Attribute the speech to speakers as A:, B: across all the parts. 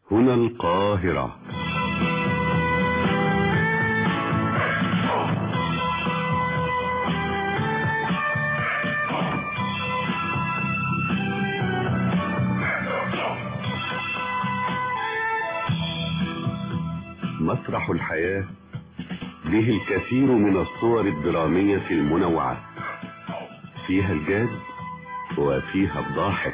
A: هنا القاهرة مسرح الحياة به الكثير من الصور الدرامية المنوعة فيها الجاد وفيها الضاحك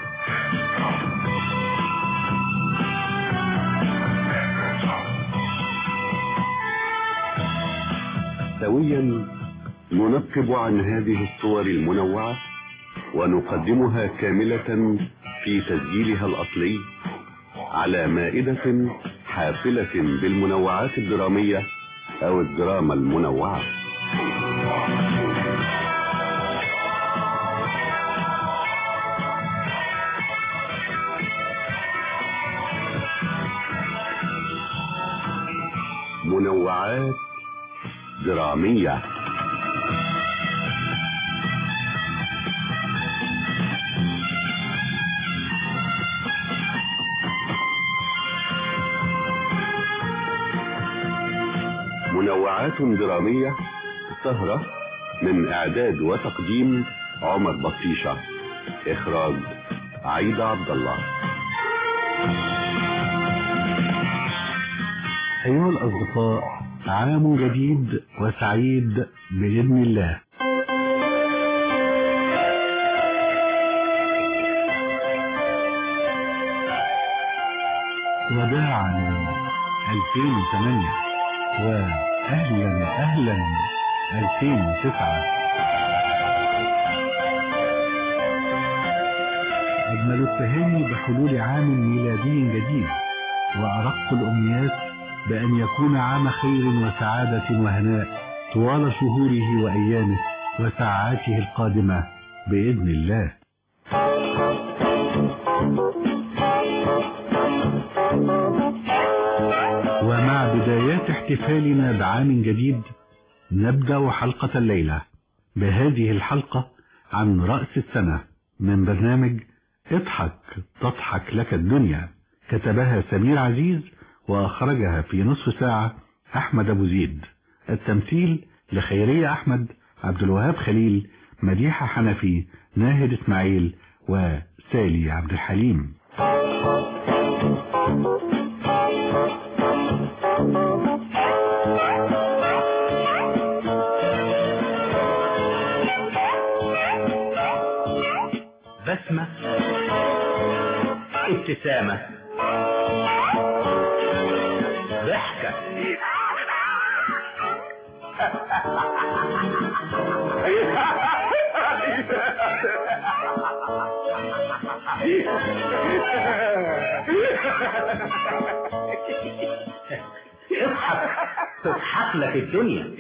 A: سويا ننقب عن هذه الصور المنوعة ونقدمها كاملة في تسجيلها الأصلي على مائدة حافلة بالمنوعات الدرامية أو الدراما المنوعة منوعات درامية منوعات درامية سهرة من إعداد وتقديم عمر بطيشة إخراج عيدة عبد الله
B: أيها الأصدقاء عام جديد وسعيد بإذن الله وداعا 2008 وأهلا أهلا 2009 أجمل التهاني بحلول عام ميلادي جديد وأرق الأمنيات بأن يكون عام خير وسعادة وهناء طوال شهوره وأيامه وساعاته القادمة بإذن الله ومع بدايات احتفالنا بعام جديد نبدأ حلقة الليلة بهذه الحلقة عن رأس السنة من برنامج اضحك تضحك لك الدنيا كتبها سمير عزيز وأخرجها في نصف ساعة أحمد أبو زيد التمثيل لخيرية أحمد عبد الوهاب خليل مديحة حنفي ناهد إسماعيل وسالي عبد الحليم
C: بسمة ابتسامة ضحكة اضحك تضحك لك الدنيا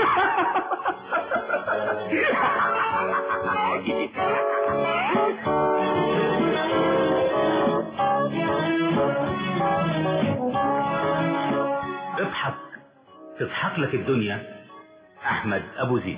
C: اضحك تضحك لك الدنيا احمد ابو زيد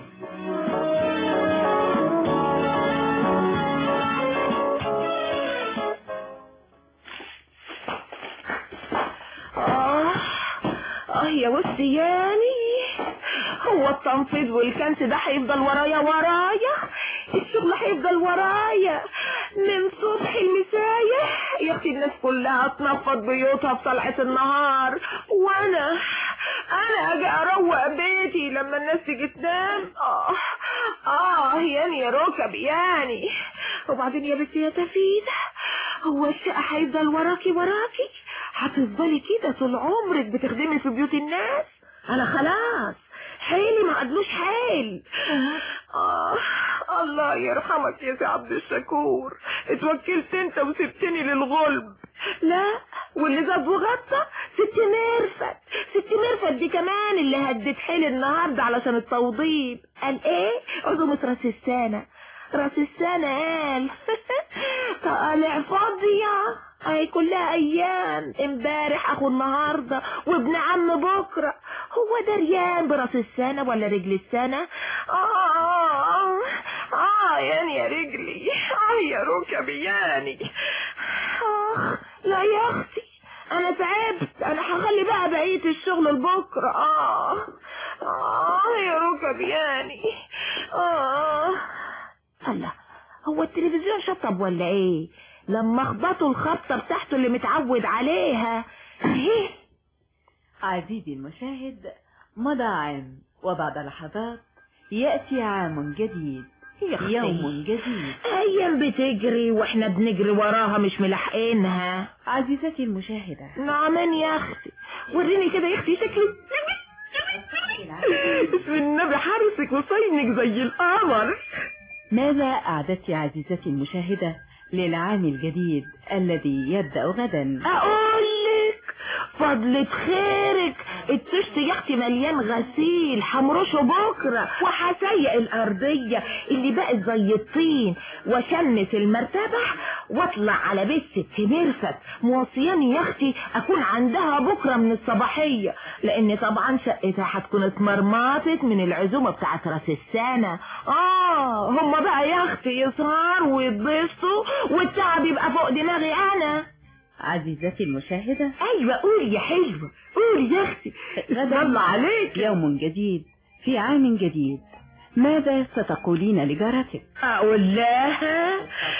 D: آه آه يا وسياني هو التنفيذ والكنس ده هيفضل ورايا ورايا الشغل هيفضل ورايا من صبح المساية يا اختي الناس كلها تنفض بيوتها في طلعة النهار وانا انا اجي اروق بيتي لما الناس تيجي تنام اه اه يعني يا ركب يعني وبعدين يا بنتي يا تفيدة هو الشقة هيفضل وراكي وراكي هتفضلي كده طول عمرك بتخدمي في بيوت الناس انا خلاص حيلي ما قدلوش حيل آه الله يرحمك يا سي عبد الشكور اتوكلت انت وسبتني للغلب لا واللي زاد وغطى ست ميرفت ست ميرفت دي كمان اللي هدت حيل النهارده علشان التوضيب قال ايه عزومة راس السنة راس السنة قال طالع فاضية اهي كلها ايام امبارح اخو النهارده وابن عم بكره هو دريان براس السنه ولا رجل السنه اه اه اه يعني يا رجلي اه يا ركبي يعني اه لا يا اختي انا انا تعبت انا هخلي بقى بقية الشغل لبكرة اه اه يا ركب يعني اه الله هو التلفزيون شطب ولا ايه لما اخبطوا الخبطة بتاعته اللي متعود عليها ايه
E: عزيزي المشاهد مضى عام وبعد لحظات يأتي عام جديد
D: يا أختي.
E: يوم جديد
D: ايام بتجري واحنا بنجري وراها مش ملاحقينها
E: عزيزتي المشاهدة
D: نعمان يا اختي وريني كده يا اختي شكلي بسم النبي حارسك وصينك زي القمر
E: ماذا أعددت عزيزتي المشاهدة للعام الجديد الذي يبدأ غدا
D: اقولك فضلة خيرك التشت يا اختي مليان غسيل حمرشه بكرة وهسيق الارضية اللي بقت زي الطين وشمس المرتبة واطلع على بيت ست مرفت موصياني يا اختي اكون عندها بكرة من الصباحية لان طبعا شقتها هتكون اتمرمطت من العزومة بتاعت راس السنة اه هما بقى يا اختي يسهروا ويتبسطوا والتعب يبقى فوق دماغي انا
E: عزيزتي المشاهدة
D: ايوه قولي يا حلوة قولي يا اختي اسم الله عليك
E: يوم جديد في عام جديد ماذا ستقولين لجارتك
D: اقول لها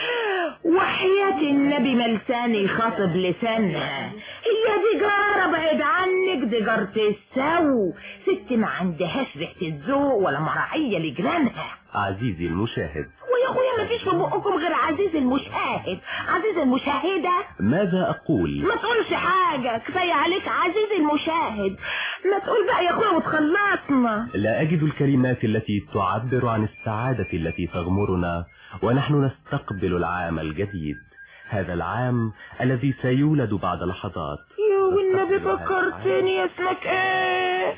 D: وحياة النبي ملساني يخاطب لسانها هي دي جارة بعيد عنك دي جارة السو ست ما عندهاش ريحة الذوق ولا مراعية لجيرانها
F: عزيزي المشاهد
D: ويا اخويا ما فيش في بقكم غير عزيز المشاهد عزيز المشاهدة
F: ماذا أقول
D: ما تقولش حاجة كفاية عليك عزيز المشاهد ما تقول بقى يا اخويا وتخلصنا
F: لا أجد الكلمات التي تعبر عن السعادة التي تغمرنا ونحن نستقبل العام الجديد هذا العام الذي سيولد بعد لحظات
D: يا والنبي فكرتني اسمك ايه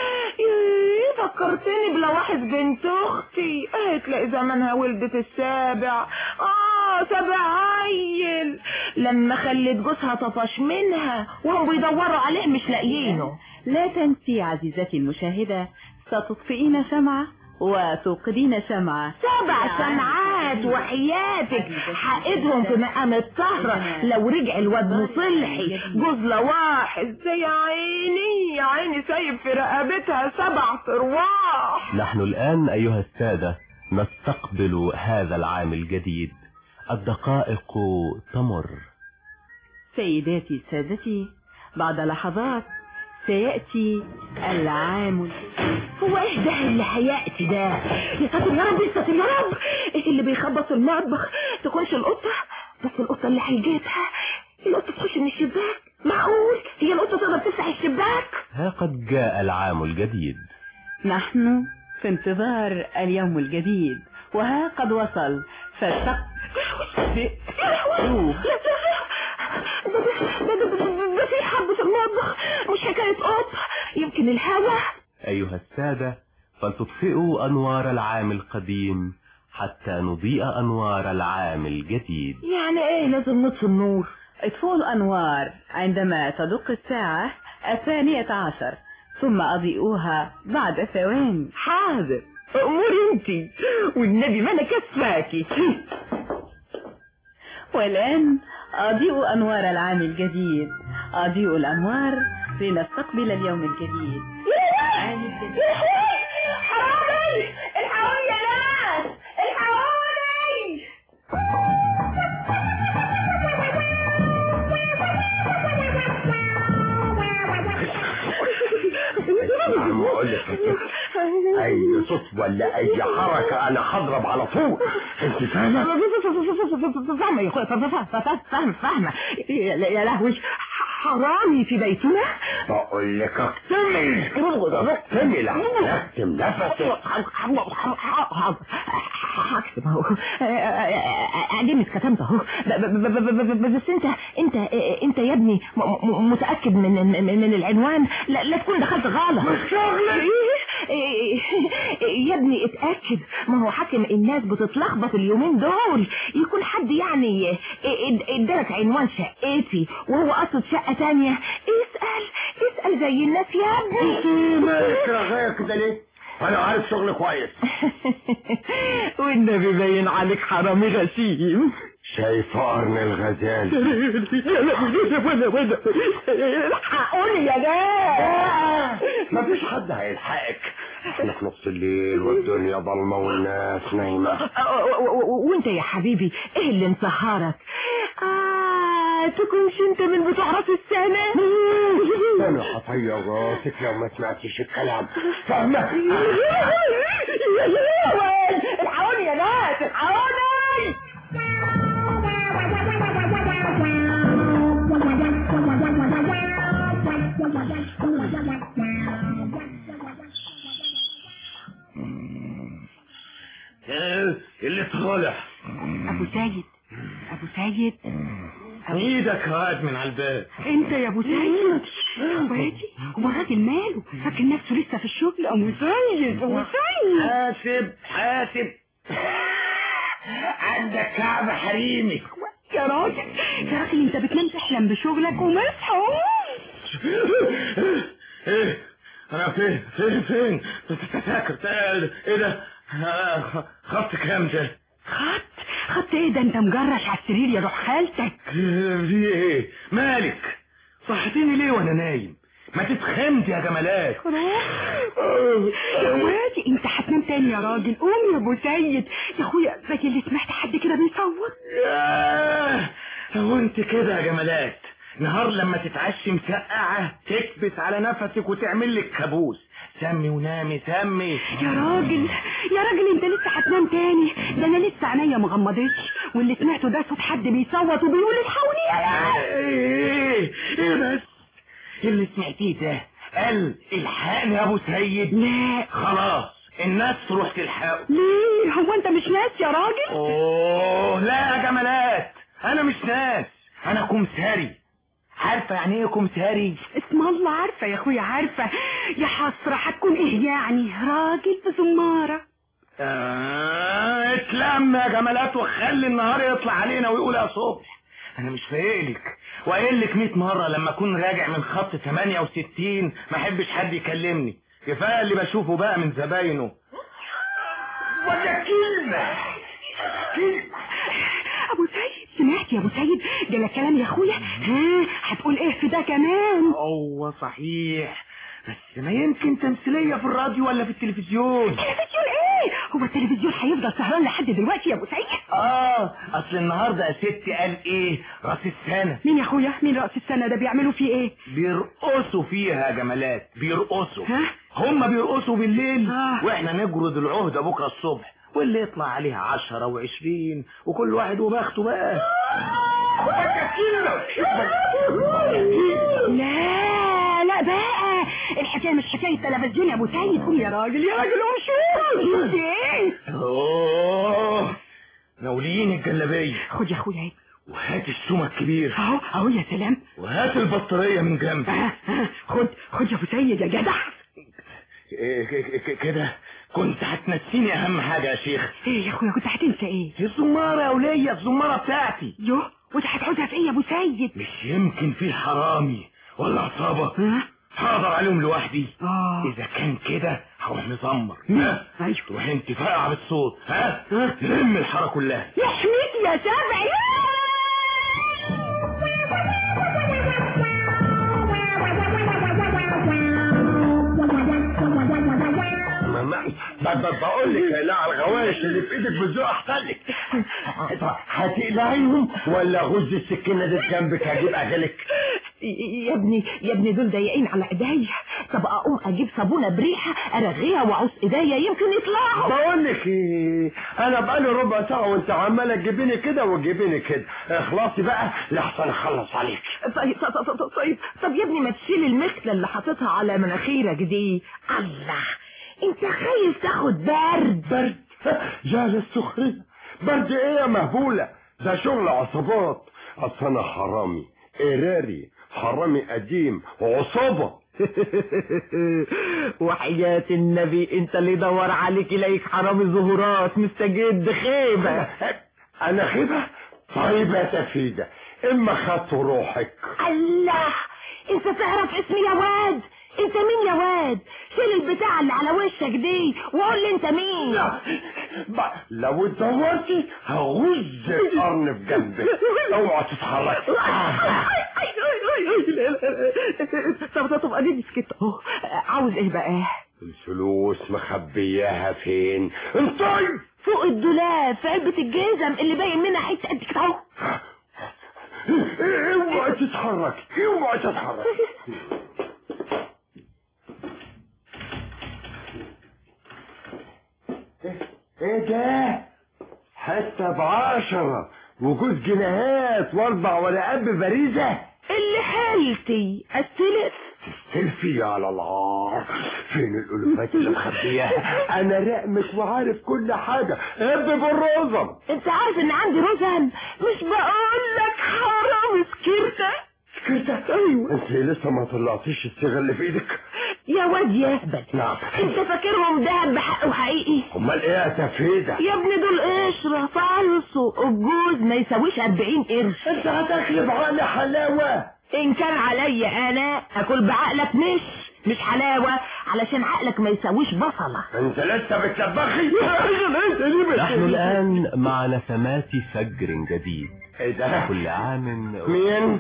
D: يا فكرتني بلواحظ بنت اختي ايه تلاقي زمانها ولدت السابع اه سابع عيل لما خلت جوزها طفش منها وهم بيدوروا عليه مش لاقيينه
E: لا تنسي عزيزتي المشاهدة ستطفئين شمعة وتوقدين شمعة
D: سبع سمعات وحياتك حقدهم في مقام الطهرة لو رجع الواد مصلحي جوز لواحظ زي عيني يا عيني سايب في رقبتها سبع ارواح
F: نحن الآن أيها السادة نستقبل هذا العام الجديد الدقائق تمر
E: سيداتي سادتي بعد لحظات سيأتي العام
D: هو ايه ده اللي هيأتي ده يا ساتر يا رب يا ساتر يا رب ايه اللي بيخبط في المطبخ تكونش القطة بس القطة اللي هيجيبها القطة تخش من الشباك معقول هي القطة تقدر تفتح الشباك
F: ها قد جاء العام الجديد
E: نحن في انتظار اليوم الجديد وها قد وصل فالسق
D: ده ده- ده- ده- ده في حد في المطبخ مش حكاية قطة يمكن الهوا
F: أيها السادة فلتطفئوا أنوار العام القديم حتى نضيء أنوار العام الجديد
D: يعني ايه لازم نطفي النور
E: اطفئوا الأنوار عندما تدق الساعة الثانية عشر ثم أضيئوها بعد ثواني
D: حاضر اموري انتي والنبي ما انا كسفاكي
E: والآن أضيئوا أنوار العام الجديد أضيئوا الأنوار لنستقبل اليوم الجديد العام الجديد
D: حرامي الحقوني يا ناس الحقوني
G: عم اقول لك يا ست اي صوت ولا اي حركه انا هضرب على طول انت فاهمه
D: فاهمة يا اخويا فاهمة فاهمة يا لهوي حرامي في بيتنا
G: بقول لك اكتمل اكتمل اكتم نفسك
D: هكتب اهو اديني اتكتمت اهو بس انت انت انت يا ابني م- م- متاكد من من من العنوان لا, لا تكون دخلت غلط
G: مش شغلك.
D: إيه؟ يا ابني اتاكد ما هو حاكم الناس بتتلخبط اليومين دول يكون حد يعني ادالك عنوان شقتي وهو قصد شقه تانية اسال اسال زي الناس يا ابني
G: مالك رغاية كده ليه انا عارف شغل كويس
D: والنبي باين عليك حرامي غشيم
G: شايف قرن الغزال
D: الحقوني يا جاد
G: مفيش حد هيلحقك احنا في نص الليل والدنيا ضلمة والناس نايمة
D: وانت يا حبيبي ايه اللي مسهرك اه تكونش انت من بتوع راس السنة
G: انا هطير راسك لو ما سمعتيش الكلام فاهمة
D: الحقوني يا ناس الحقوني
C: اللي طالع
E: ابو سيد ابو سيد
C: ايدك هاد من على الباب
E: انت يا ابو سيد وادي هو الراجل ماله فاكر نفسه لسه في الشغل ابو سيد ابو سيد
C: حاسب حاسب عندك كعب حريمي
E: يا راجل يا راجل انت بتنام تحلم بشغلك ومصحى
C: ايه انا فين فين فين فاكر ايه ده آه، خط كام ده
E: خط خط ايه ده انت مجرش على السرير يا روح خالتك
C: في ايه مالك صحتيني ليه وانا نايم ما تتخمد يا جمالات
E: يا وادي انت هتنام تاني يا راجل قوم يا ابو سيد يا اخويا زي اللي سمعت حد كده بيصوت
C: ياه هو انت كده يا جمالات نهار لما تتعشي مسقعة تكبس على نفسك وتعمل لك كابوس سمي ونامي سمي
E: يا راجل يا راجل انت لسه هتنام تاني ده انا لسه عينيا مغمضتش واللي سمعته ده صوت حد بيصوت وبيقول الحقوني يا ناس
C: ايه ايه بس اللي سمعتيه ده قال الحقني يا ابو سيد
E: لا
C: خلاص الناس تروح تلحقه
E: ليه هو انت مش ناس يا راجل
C: اوه لا يا جمالات انا مش ناس انا كمثري عارفه يعني ايه كمثري
E: اسم الله عارفه يا اخويا عارفه يا حسره هتكون ايه يعني راجل في زماره
C: آه اتلم يا جمالات وخلي النهار يطلع علينا ويقول يا صبح انا مش فايقلك وقايل لك 100 مره لما اكون راجع من خط 68 ما احبش حد يكلمني كفايه اللي بشوفه بقى من زباينه ولا كلمه كلمه
E: ابو سيد سمعت يا ابو سيد جالك كلام يا اخويا ها هتقول ايه في ده كمان
C: هو صحيح بس ما يمكن تمثيلية في الراديو ولا في التلفزيون
E: تلفزيون ايه هو التلفزيون هيفضل سهران لحد دلوقتي يا ابو سيد
C: اه اصل النهارده يا ستي قال ايه راس السنة
E: مين يا اخويا مين رأس السنة ده بيعملوا فيه ايه
C: بيرقصوا فيها يا جمالات بيرقصوا
E: ها؟
C: هم بيرقصوا بالليل
E: آه.
C: واحنا نجرد العهدة بكرة الصبح واللي يطلع عليها عشرة وعشرين وكل واحد وبخته بقى
E: لا لا بقى الحكايه مش حكايه تلفزيون يا ابو سيد قوم يا راجل يا راجل قوم شوف ايه
C: اوه ناولين الجلابية
E: خد يا اخويا اهي
C: وهات السومة الكبير
E: اهو اهو يا سلام
C: وهات البطارية من جنب
E: آه، آه، خد خد يا ابو سيد يا جدع
C: إيه ك- ك- كده كنت هتنسيني اهم حاجة يا شيخ
E: ايه يا اخويا كنت هتنسى ايه
C: الزمارة يا ولية الزمارة بتاعتي
E: يوه وانت هتعوزها في ايه يا ابو سيد
C: مش يمكن في حرامي ولا عصابة
E: ها
C: حاضر عليهم لوحدي
E: اه
C: اذا كان كده هروح مزمر ها
E: ايوه
C: تروح انت فاقعة بالصوت ها لم الحارة كلها
E: يحميك يا سبعي
G: ما ما ب- ب- بقول لك لا على الغوايش اللي في ايدك بالذوق احسن لك هتقلعيهم ولا غز السكينه دي جنبك هجيب اجلك
D: يا ابني يا ابني دول ضايقين على ايديا طب اقوم اجيب صابونه بريحه ارغيها واعوز ايديا يمكن يطلعوا
G: بقول لك ايه انا بقالي ربع ساعه وانت عماله تجيبيني كده وتجيبيني كده اخلصي بقى لحسن اخلص عليك
D: طيب طيب طيب طيب, طيب, طب يا ابني ما تشيل المخله اللي حاططها على مناخيرك دي الله انت خايف تاخد برد
G: برد يا للسخريه برد ايه يا مهبوله ده شغل عصابات اصل انا حرامي قراري حرامي قديم وعصابه
D: وحياة النبي انت اللي دور عليك يلاقيك حرامي ظهورات مستجد خيبة
G: انا خيبه طيب يا تفيده اما خدت روحك
D: الله انت تعرف اسمي يا واد انت مين يا واد شيل البتاع اللي على وشك دي وقول لي انت مين
G: لا ب- لو اتدورتي هغز القرن في جنبك اوعى تتحركي
E: طب طب طب اديني سكت اهو عاوز ايه بقى
G: الفلوس مخبياها فين انطي
D: فوق الدولاب في علبة الجزم اللي باين منها حتة قد كده اهو
G: اوعى تتحركي اوعى تتحركي ايه ده حتى بعشرة وجوز جنيهات واربع ورقات ببريزة
D: اللي حالتي السلف
G: سيلفي على العار فين الالوفات اللي مخبياها انا رقمك وعارف كل حاجة اب بالرزم
D: انت عارف ان عندي رزم مش بقول لك حرام سكرتة
G: كده ايوه انت لسه ما طلعتيش الصيغة اللي في ايدك
D: يا واد يهبل
G: نعم
D: انت فاكرهم دهب بحق وحقيقي
G: امال ايه يا تفيدة
D: يا ابني دول قشرة فالصو الجوز ما يساويش 40 قرش
G: انت هتاكل بعقل حلاوة
D: ان كان عليا انا اكل بعقلك مش مش حلاوة علشان عقلك ما يساويش بصلة
G: انت لسه بتلبخي
F: نحن الآن مع نسمات فجر جديد
G: ايه ده
F: كل عام
G: مين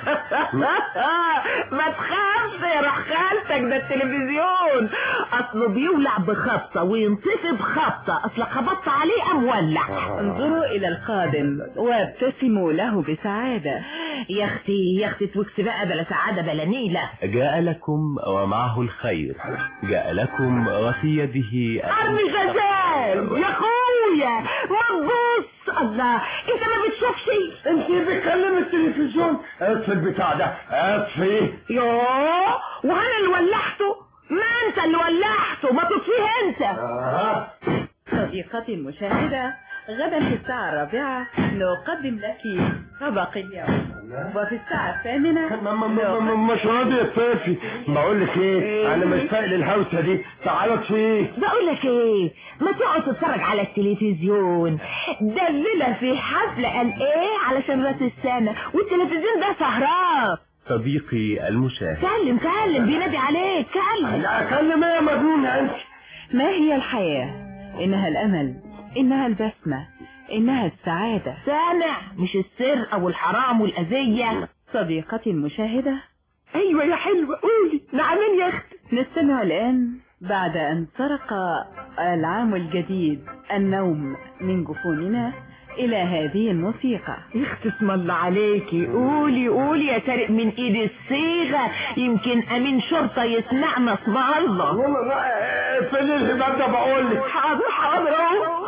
D: ما تخافش يا روح خالتك ده التلفزيون اصله بيولع بخبطة وينطفي بخبطة اصل خبطت عليه ام ولع
E: انظروا الى القادم وابتسموا له بسعادة
D: يا اختي يا اختي توكس بقى بلا سعادة بلا نيلة
F: جاء لكم ومعه الخير جاء لكم وفي يده
D: ارمي غزال يا اخويا ما تبص الله انت ما بتشوفش
G: انت بتكلم التلفزيون اطفي البتاع ده اطفي
D: يوه وانا اللي ولعته ما انت اللي ولعته ما تطفيه انت
G: آه.
E: صديقتي المشاهدة غدا في الساعة الرابعة نقدم لك طبق اليوم وفي الساعة الثامنة
G: م- م- م- م- مش راضي يطفي بقول لك ايه انا مش طايق الهوسه دي تعالوا اطفيه
D: بقول لك ايه ما تقعد تتفرج على التلفزيون ده الليله في حفله قال ايه علشان راس السنه والتلفزيون ده سهران
F: صديقي المشاهد
D: كلم كلم بينادي عليك كلم
G: انا اكلم ايه يا مجنونه انت
E: ما هي الحياة إنها الأمل إنها البسمة إنها السعادة
D: سامع مش السرقه والحرام والاذيه
E: صديقتي المشاهدة
D: ايوه يا حلوه قولي نعمين يا اختي
E: نستمع الآن بعد أن سرق العام الجديد النوم من جفوننا إلى هذه الموسيقى
D: يا اختي اسم الله عليكي قولي قولي يا سارق من ايد الصيغه يمكن امين شرطه يسمعنا اسم الله
G: فين الهباب ده بقول لك
D: حاضر حاضر اهو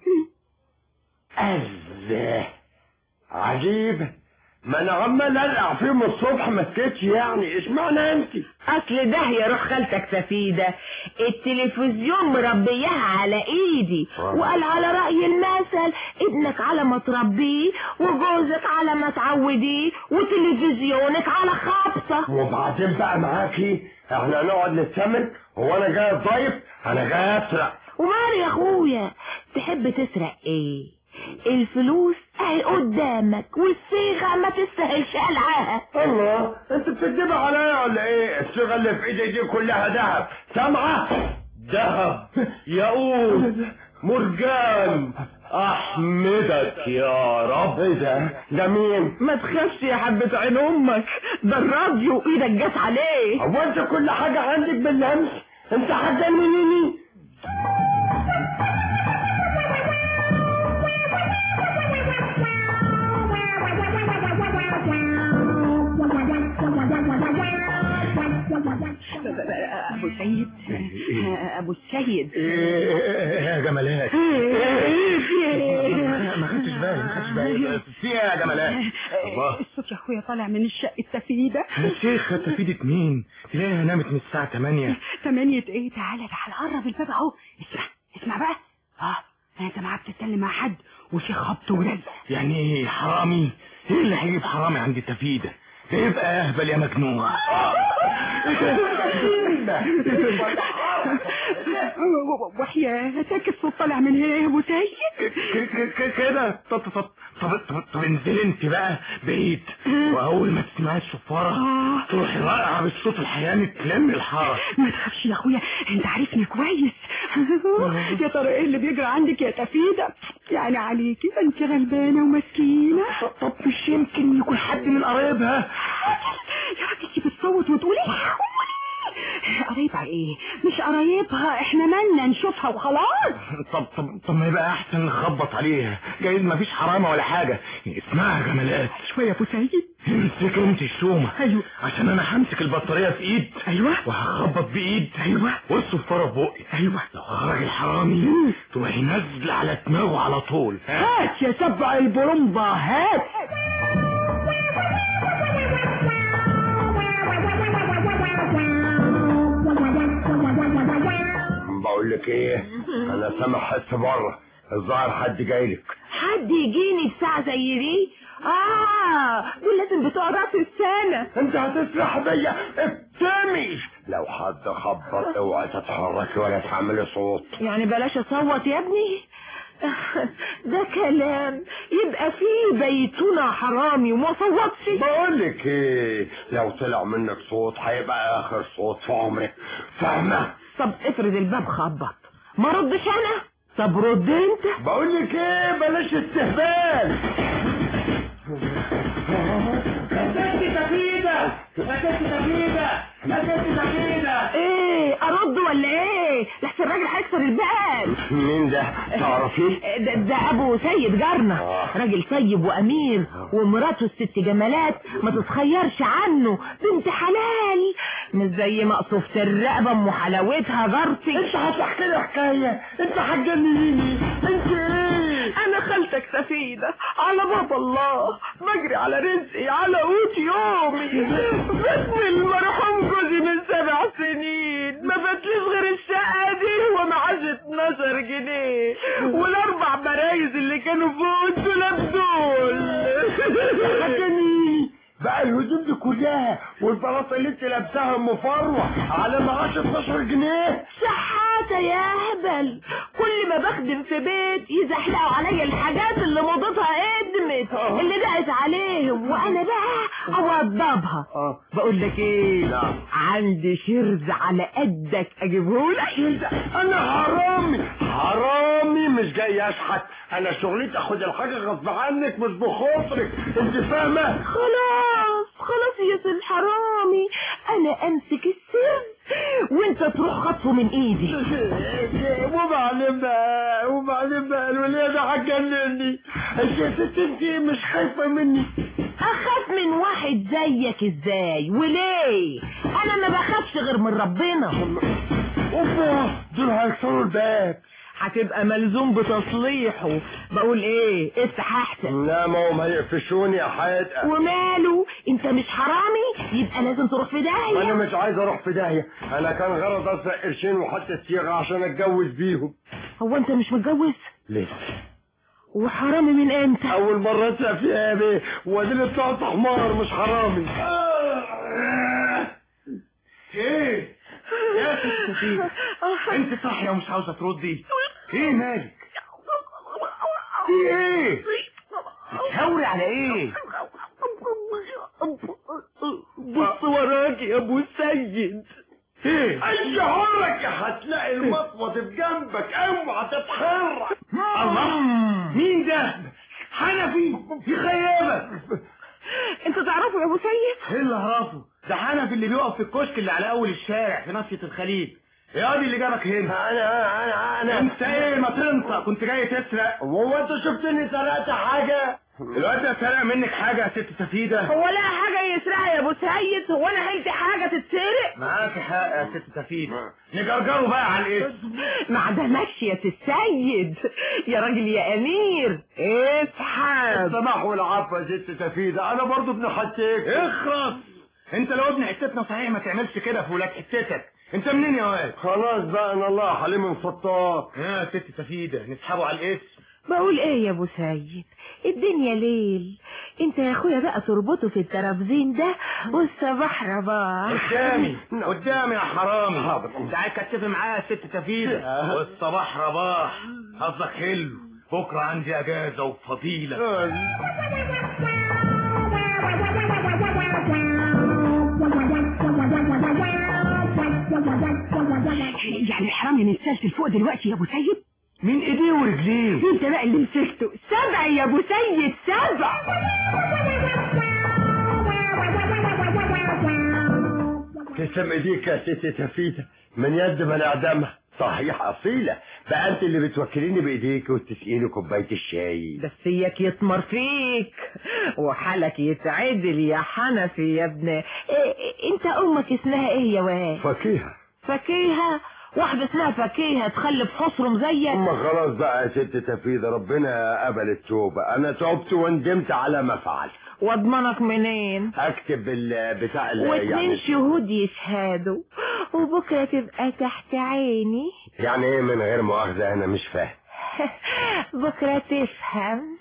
G: الله عجيب ما انا عمال القع فيه من الصبح ما سكتش يعني اشمعنى انت
D: اصل ده يا روح خالتك سفيدة التلفزيون مربيها على ايدي وقال على رأي المثل ابنك على ما تربيه وجوزك على ما تعوديه وتلفزيونك على خبطة
G: وبعدين بقى معاكي احنا هنقعد نتسمن هو انا جاي ضيف انا جاي اسرق
D: ومال يا اخويا تحب تسرق ايه الفلوس اهي قدامك والصيغة ما تستاهلش قلعها
G: الله انت بتكدب عليا ولا ايه الصيغه اللي في ايدي دي كلها ذهب سامعه ذهب ياقوت مرجان احمدك يا رب ايه ده ده مين
D: ما تخافش يا حبة عين امك ده الراديو ايدك جت عليه
G: هو انت كل حاجه عندك باللمس انت هتجننيني
E: أبو سيد أبو سيد
C: ايه يا جمالات ما خدتش بالي ما خدتش بالي في ايه يا جمالات الله
E: الصوت يا أخويا طالع من الشقة السفيدة
C: الشيخة تفيدة مين تلاقيها نامت من الساعة 8
E: تمانية ايه تعالى تعالى قرب الباب اهو اسمع اسمع بقى اه انا سامعاك بتتكلم مع حد وفي خبط ورزق
C: يعني ايه حرامي ايه اللي هيجيب حرامي عند تفيدة ده يبقى اهبل يا مجنون
E: وحياتك الصوت طالع من هنا يا ابو سيد
C: ك- ك- ك- كده طب طب طب طب, طب انزل انت بقى بعيد واول ما تسمعي الصفاره تروحي راقعه بالصوت الحياني تلم الحاره
E: ما تخافش يا اخويا انت عارفني كويس يا ترى ايه اللي بيجرى عندك يا تفيدة يعني عليكي ده انت غلبانة ومسكينة
C: طب مش يمكن يكون حد من قرايبها
E: يا راجل انت بتصوت وتقولي قرايبها ايه مش قرايبها احنا مالنا نشوفها وخلاص
C: طب طب طب ما يبقى احسن نخبط عليها جايز مفيش حرامه ولا حاجه اسمعها يا جمالات
E: شوية يا ابو سيد
C: امسك انت الشومه
E: ايوه
C: عشان انا همسك البطاريه في ايد
E: ايوه
C: وهخبط بايد
E: ايوه
C: والصفاره في بقي
E: ايوه
C: لو خرج الحرامي تروحي نازله على دماغه على طول
E: هات يا سبع البرمبة هات
G: بقول لك ايه انا سامع حس بره الظاهر حد جاي لك
D: حد يجيني في ساعة زي دي اه دول لازم بتوع راس السنة
G: انت هتسرح بيا ابتمي لو حد خبط اوعى تتحركي ولا تعملي صوت
D: يعني بلاش اصوت يا ابني ده كلام يبقى فيه بيتونة حرامي وما صوتش
G: بقول لك ايه لو طلع منك صوت هيبقى اخر صوت في عمرك فاهمه
D: طب افرض الباب خبط ما ردش انا طب رد انت
G: بقول لك ايه بلاش استهبال
D: ايه ارد ولا ايه لحسن الراجل هيكسر الباب
G: مين ده تعرفيه
D: ده, ده ابو سيد جارنا
G: آه.
D: راجل طيب وامير ومراته الست جمالات ما تتخيرش عنه بنت حلال مش زي مقصوفة الرقبة ام حلاوتها جارتي
G: انت هتحكي لي حكايه انت هتجننيني انت ايه
D: انا خالتك سفينة على باب الله بجري على رزقي على قوت يومي باسم المرحوم جوزي من سبع سنين ما فاتليش غير الشقة دي ومعاش 12 جنيه والاربع برايز اللي كانوا فوق الدولاب دول
G: هتجننيني بقى الهدوم دي كلها والبلاطه اللي انت لابساها ام فروه على معاش 12 جنيه
D: شحاتة يا هبل كل ما بخدم في بيت يزحلقوا عليا الحاجات اللي موضتها قدمت اللي دقت عليهم وانا بقى اوضبها
G: اه
D: بقول لك ايه
G: نعم.
D: عندي شرز على قدك اجيبهولك
G: انا حرامي حرامي مش جاي اشحت انا شغلتي اخد الحاجه غصب عنك مش بخاطرك انت فاهمه
D: خلاص خلاص يا سي الحرامي انا امسك السر وانت تروح خطفه من ايدي
G: وبعدين بقى وبعدين بقى الوليه ده هتجنني انت يا ست انت مش خايفه مني
D: اخاف من واحد زيك ازاي وليه انا ما بخافش غير من ربنا
G: اوبا دول هيكسروا الباب
D: هتبقى ملزوم بتصليحه بقول ايه افتح احسن
G: لا ما هم هيقفشوني يا حياتي
D: وماله انت مش حرامي يبقى لازم تروح في
G: انا
D: داهيه
G: مش عايز اروح في داهيه انا كان غرض اسرق قرشين وحط الصيغه عشان اتجوز بيهم
D: هو انت مش متجوز
G: لسه
D: وحرامي من امتى
G: اول مره اسرق فيها يا بيه واديني طلعت حمار مش حرامي
C: ايه يا ست سفينة انت صاحية ومش عاوزة تردي ايه مالك في ايه بتهوري على ايه
D: بص وراك يا ابو السيد
C: ايه
G: اشعرك هتلاقي المطوط في جنبك اوعى تتحرك
C: الله مين ده حنفي في خيابك
D: انت تعرفه يا ابو سيد
C: ايه اللي اعرفه ده حنفي اللي بيقف في الكشك اللي على اول الشارع في ناصية الخليج يا واد اللي جابك هنا
G: انا انا انا
C: انت ايه ما تنطق كنت جاي تسرق
G: هو انت شفتني سرقت حاجه
C: الواد ده سرق منك حاجة يا ست سفيدة
D: هو لا حاجه يسرقها يا ابو سيد هو انا حلت حاجه تتسرق
C: معاك حق يا ست سفيدة نجرجره بقى على الاسم
D: ما عدمكش يا السيد يا راجل يا امير اسحب
G: السماح والعفو يا ست سفيدة انا برضو ابن حتيك
C: اخرس انت لو ابن حتتنا صحيح ما تعملش كده في ولاد حتتك انت منين يا واد
G: خلاص بقى انا الله حليم ستار
C: يا ست سفيدة نسحبه على الاسم
D: بقول ايه يا ابو سيد الدنيا ليل انت يا اخويا بقى تربطه في الترابزين ده والصباح رباح
C: قدامي قدامي يا حرامي
G: حاضر.
C: انت عايز تتفق معايا يا ست سفيدة والصباح رباح حظك حلو بكرة عندي اجازة وفضيلة
E: يعني الحرامي متسلسل فوق دلوقتي يا ابو سيد
C: من ايديه ورجليه
E: انت بقى اللي مسكته سبع يا ابو سيد سبع
G: تسلم ايديك يا ست تفيدة من يد من اعدمها صحيح اصيلة بقى انت اللي بتوكليني بايديك وتسقيني كوباية الشاي
D: بس اياك يطمر فيك وحالك يتعدل يا حنفي يا ابن إيه إيه انت امك اسمها ايه يا واد
G: فكيهة
D: فكيهة واحدة اسمها فكيهة تخلف خصرم زيك
G: اما خلاص بقى يا ست تفيدة ربنا قبل التوبة انا تبت وندمت على ما فعلت
D: واضمنك منين
G: اكتب ال- بتاع ال-
D: واتنين
G: يعني
D: شهود يشهدوا وبكرة تبقى تحت عيني
G: يعني ايه من غير مؤاخذة انا مش فاهم
D: بكرة تفهم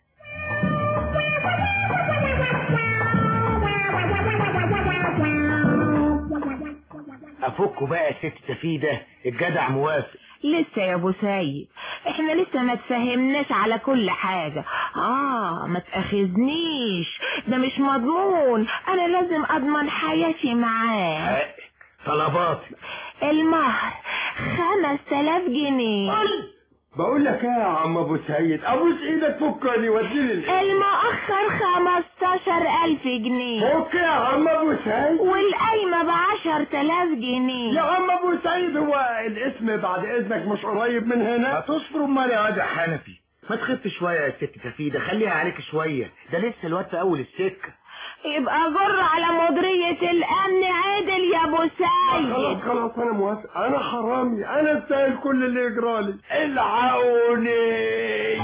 C: افكوا بقى يا ست تفيدة الجدع موافق
D: لسه يا ابو سيد احنا لسه ما تفهمناش على كل حاجة اه ما تأخذنيش ده مش مضمون انا لازم اضمن حياتي معاه
C: طلباتي
D: المهر خمس تلاف جنيه
G: بقول لك ايه يا عم ابو سيد ابوس ايدك فكني وديني ال-
D: المؤخر خمستاشر الف جنيه
G: فك يا عم ابو سيد
D: والقايمة بعشر تلاف
G: يا
D: جنيه
G: عم ابو سيد هو الاسم بعد اذنك مش قريب من هنا
C: هتصبر امال يا واد يا حنفي ما تخف شوية يا ست تفيدة خليها عليك شوية ده لسه الواد في اول السكة
D: يبقى جر على مديرية الامن عادل يا ابو
G: خلاص
D: سيد
G: خلاص انا موافق انا حرامي انا استاهل كل اللي يجرالي العوني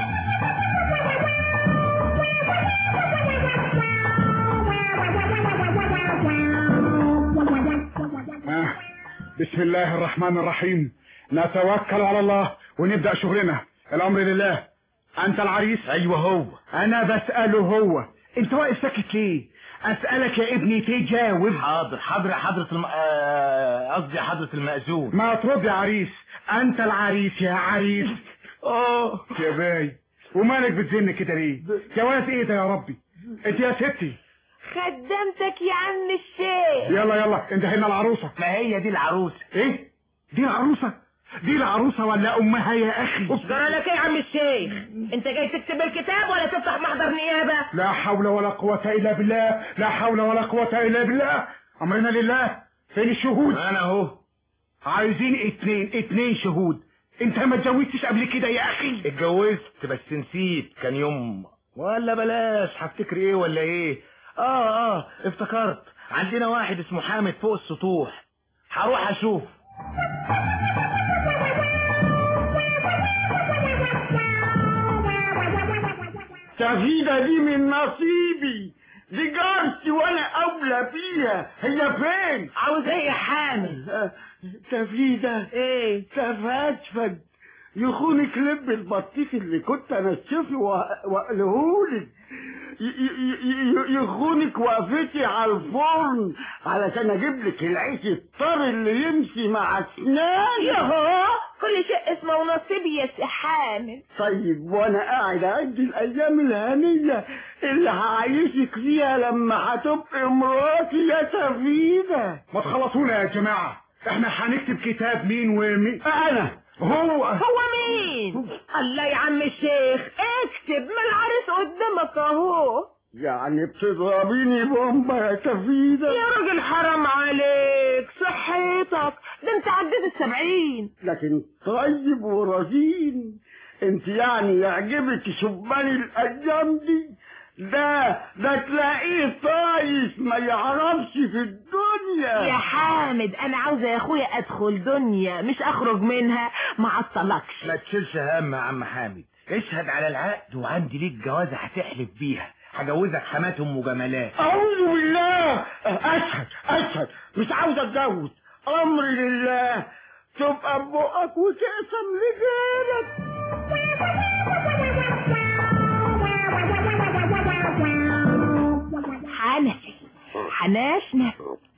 B: آه. بسم الله الرحمن الرحيم نتوكل على الله ونبدأ شغلنا الأمر لله أنت العريس
C: ايوه هو
B: أنا بسأله هو أنت واقف ساكت ليه أسألك يا ابني تجاوب
C: حاضر حاضر يا حضرة الم... آه، قصدي حضرة المأذون
B: ما ترد يا عريس أنت العريس يا عريس
C: اه
B: يا باي ومالك بتزن كده ليه جواز ايه ده يا ربي انت يا ستي
D: خدمتك يا عم الشيخ
B: يلا يلا انت هنا العروسة
C: ما هي دي العروسة
B: ايه دي العروسة دي العروسة ولا امها يا اخي
D: جرى لك ايه يا عم الشيخ انت جاي تكتب الكتاب ولا تفتح محضر نيابة
B: لا حول ولا قوة الا بالله لا حول ولا قوة الا بالله امرنا لله فين الشهود
C: انا اهو
B: عايزين اتنين اتنين شهود انت ما اتجوزتش قبل كده يا اخي
C: اتجوزت بس نسيت كان يوم ولا بلاش هفتكر ايه ولا ايه اه اه افتكرت عندنا واحد اسمه حامد فوق السطوح هروح اشوف
G: تفيدة دي من نصيبي دي جارتي وانا اولى بيها هي فين
D: عاوز ايه يا حامد
G: تفيدة
D: ايه
G: تفاتفت يخونك لب البطيخ اللي كنت انشفه واقلهولك ي- ي- ي- يخونك وقفتي على الفرن علشان اجيب لك العيش الطري اللي يمشي مع اسناني
D: يهو كل شيء اسمه ونصيبي يا سي حامد
G: طيب وانا قاعد اعد الايام الهنيه اللي هعيشك فيها لما هتبقي مراتي يا سفينه
B: ما تخلصونا يا جماعة احنا هنكتب كتاب مين ومين
G: انا هو
D: هو مين الله يا عم الشيخ اكتب ما العريس قدامك اهو
G: يعني بتضربيني بومبا يا سفينه
D: يا راجل حرام عليك صحتك ده انت عديت السبعين
G: لكن طيب ورزين انت يعني يعجبك شبان الايام دي ده ده تلاقيه طايش ما يعرفش في
D: يا
G: الدنيا
D: حامد انا عاوزه يا اخويا ادخل دنيا مش اخرج منها ما عطلكش
C: ما تشيلش هم يا عم حامد اشهد على العقد وعندي ليك جوازة هتحلف بيها هجوزك حمات ام جمالات
G: اعوذ بالله اشهد اشهد مش عاوز اتجوز امري لله تبقى ببقك وتقسم لغيرك
D: حنفي حناشنا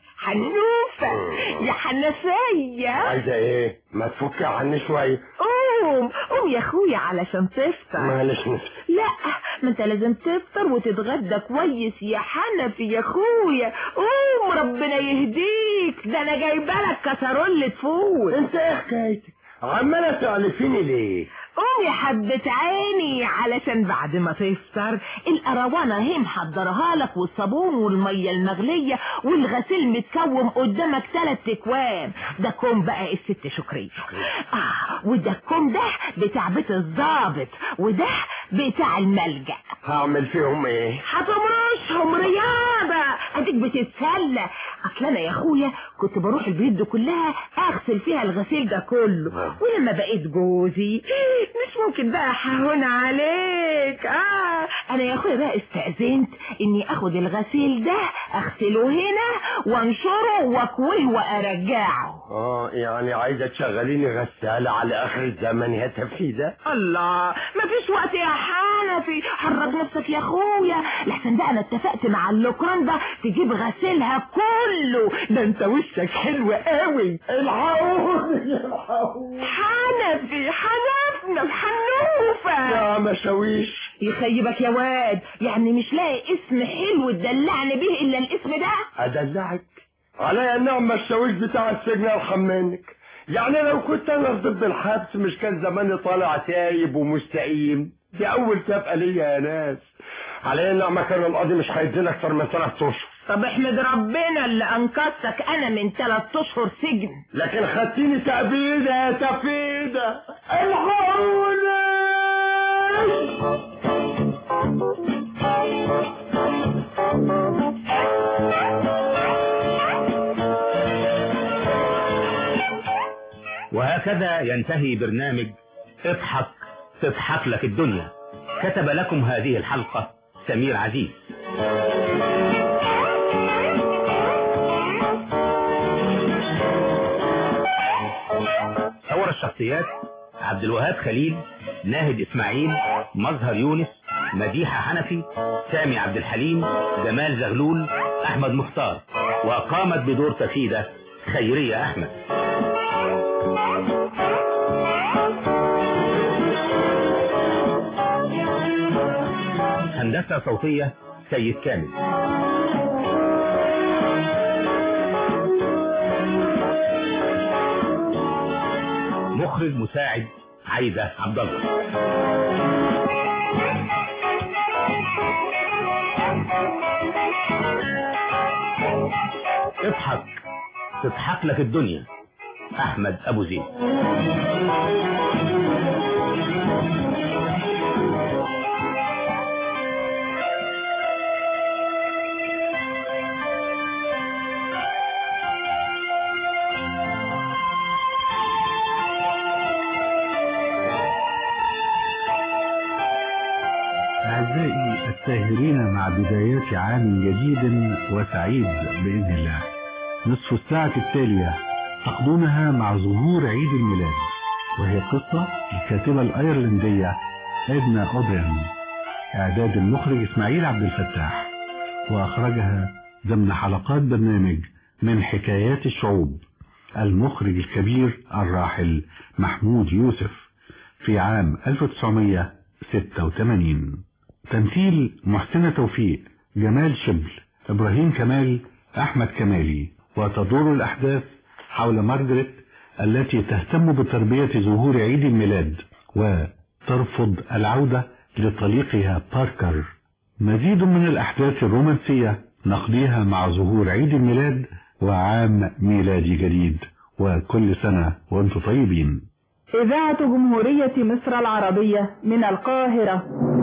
D: حنوفة يا حنفية
G: عايزه ايه ما تفكي عني شويه
D: قول قوم قوم يا اخويا علشان تفطر
G: معلش نفسي
D: لا ما انت لازم تفطر وتتغدى كويس يا حنفي يا اخويا قوم ربنا يهديك ده انا جايبه لك كسرولة فول
G: انت ايه حكايتك عمالة تعلفيني ليه
D: قوم يا حبة عيني علشان بعد ما تفطر القروانة هي محضرها لك والصابون والمية المغلية والغسيل متكوم قدامك تلات اكوام ده كوم بقى الست شكرية اه وده الكوم ده بتاع بيت الظابط وده بتاع الملجأ
G: هعمل فيهم ايه
D: هتمرشهم رياضة اديك بتتسلى اصل انا يا اخويا كنت بروح البيوت دي كلها اغسل فيها الغسيل ده كله ولما بقيت جوزي مش ممكن بقى ههون عليك اه انا يا اخويا بقى استأذنت اني اخد الغسيل ده اغسله هنا وانشره واكويه وارجعه
G: اه يعني عايزة تشغليني غسالة على اخر الزمن يا تفيدة
D: الله مفيش وقت يا حنفي حرك نفسك يا اخويا لحسن بقى انا اتفقت مع اللوكران ده تجيب غسيلها كله ده انت وشك حلو قوي
G: الحقوني الحقوني
D: حنفي حنفنا الحنوفة
G: يا مشاويش
D: يخيبك يا واد يعني مش لاقي اسم حلو تدلعني به الا الاسم ده
G: ادلعك عليا النعمة الشاويش بتاع السجن ارحم منك يعني لو كنت انا ضد الحبس مش كان زماني طالع تايب ومستقيم دي اول سابقة ليا يا ناس عليا النعمة كان القاضي مش هيدينا اكتر من ثلاث اشهر
D: طب احمد ربنا اللي انقذتك انا من ثلاث اشهر سجن
G: لكن خدتيني تأبيدة يا تفيدة الحقوني
H: وهكذا ينتهي برنامج اضحك تضحك لك الدنيا كتب لكم هذه الحلقة سمير عزيز صور الشخصيات عبد الوهاب خليل ناهد اسماعيل مظهر يونس مديحة حنفي سامي عبد الحليم جمال زغلول احمد مختار وقامت بدور تفيدة خيرية احمد هندسة صوتية سيد كامل مخرج مساعد عايدة عبد الله اضحك تضحك لك الدنيا احمد ابو زيد
B: أعزائي الساهرين مع بدايات عام جديد وسعيد بإذن الله نصف الساعة التالية تقضونها مع ظهور عيد الميلاد وهي قصة الكاتبة الأيرلندية إدنا أوبرين إعداد المخرج إسماعيل عبد الفتاح وأخرجها ضمن حلقات برنامج من حكايات الشعوب المخرج الكبير الراحل محمود يوسف في عام 1986 تمثيل محسنة توفيق جمال شبل إبراهيم كمال أحمد كمالي وتدور الأحداث حول مارجريت التي تهتم بتربية ظهور عيد الميلاد وترفض العودة لطليقها باركر مزيد من الأحداث الرومانسية نقضيها مع ظهور عيد الميلاد وعام ميلادي جديد وكل سنة وانتم طيبين
I: إذاعة جمهورية مصر العربية من القاهرة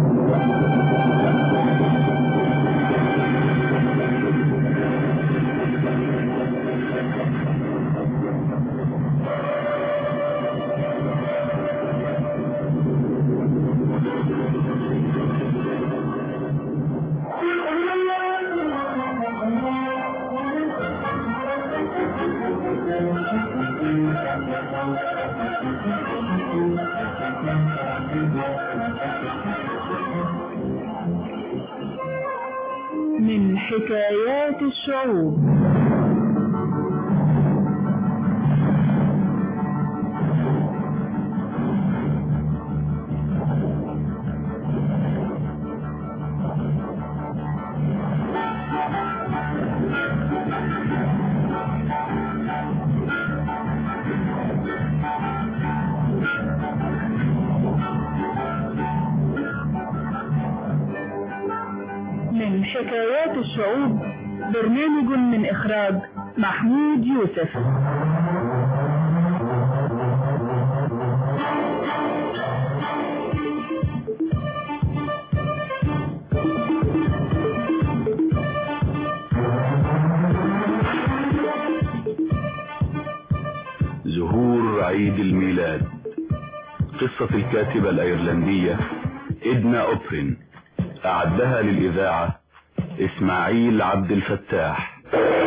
I: من حكايات الشعوب حكايات الشعوب برنامج من إخراج محمود يوسف
A: زهور عيد الميلاد قصة الكاتبة الأيرلندية إدنا أوبرين أعدها للإذاعة إسماعيل عبد الفتاح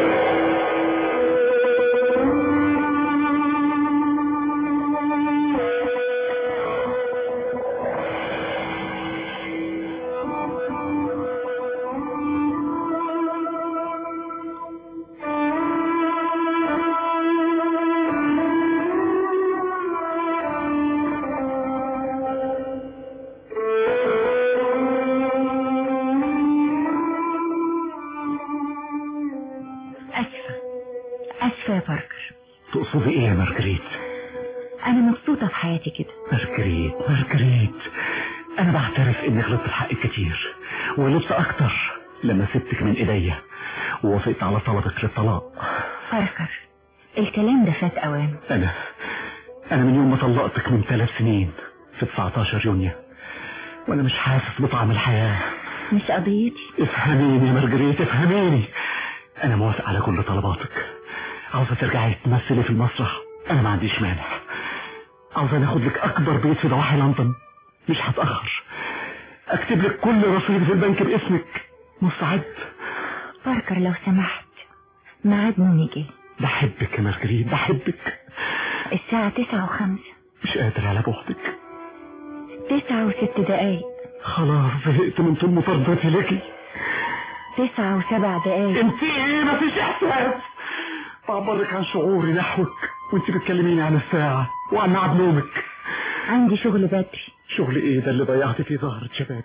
E: أسفة أسفة يا باركر
B: تقصدي ايه يا مارجريت
E: أنا مبسوطة في حياتي كده
B: مارجريت مارجريت انا بعترف اني غلطت في حقك كتير وغلطت اكتر لما سبتك من ايديا ووافقت على طلبك للطلاق
E: باركر الكلام ده فات أوان
B: انا انا من يوم ما طلقتك من ثلاث سنين في 19 يونيو وانا مش حاسس بطعم الحياة
E: مش قضيتي
B: افهميني يا مارجريت افهميني انا موافق على كل طلباتك عاوزة ترجعي تمثلي في المسرح انا ما عنديش مانع عاوزة ناخد لك اكبر بيت في ضواحي لندن مش هتأخر اكتب لك كل رصيد في البنك باسمك مستعد
E: باركر لو سمحت ميعاد نومي جه
B: بحبك يا مارجريت بحبك
E: الساعة تسعة وخمسة
B: مش قادر على بعدك
E: تسعة وست دقايق
B: خلاص زهقت من طول مطاردتي ليكي
E: تسعة وسبع دقايق
B: انت ايه مفيش احساس بعبرك عن شعوري نحوك وانت بتكلميني عن الساعة وعن ميعاد نومك
E: عندي شغل بدري
B: شغل ايه ده اللي ضيعت فيه زهرة شبابك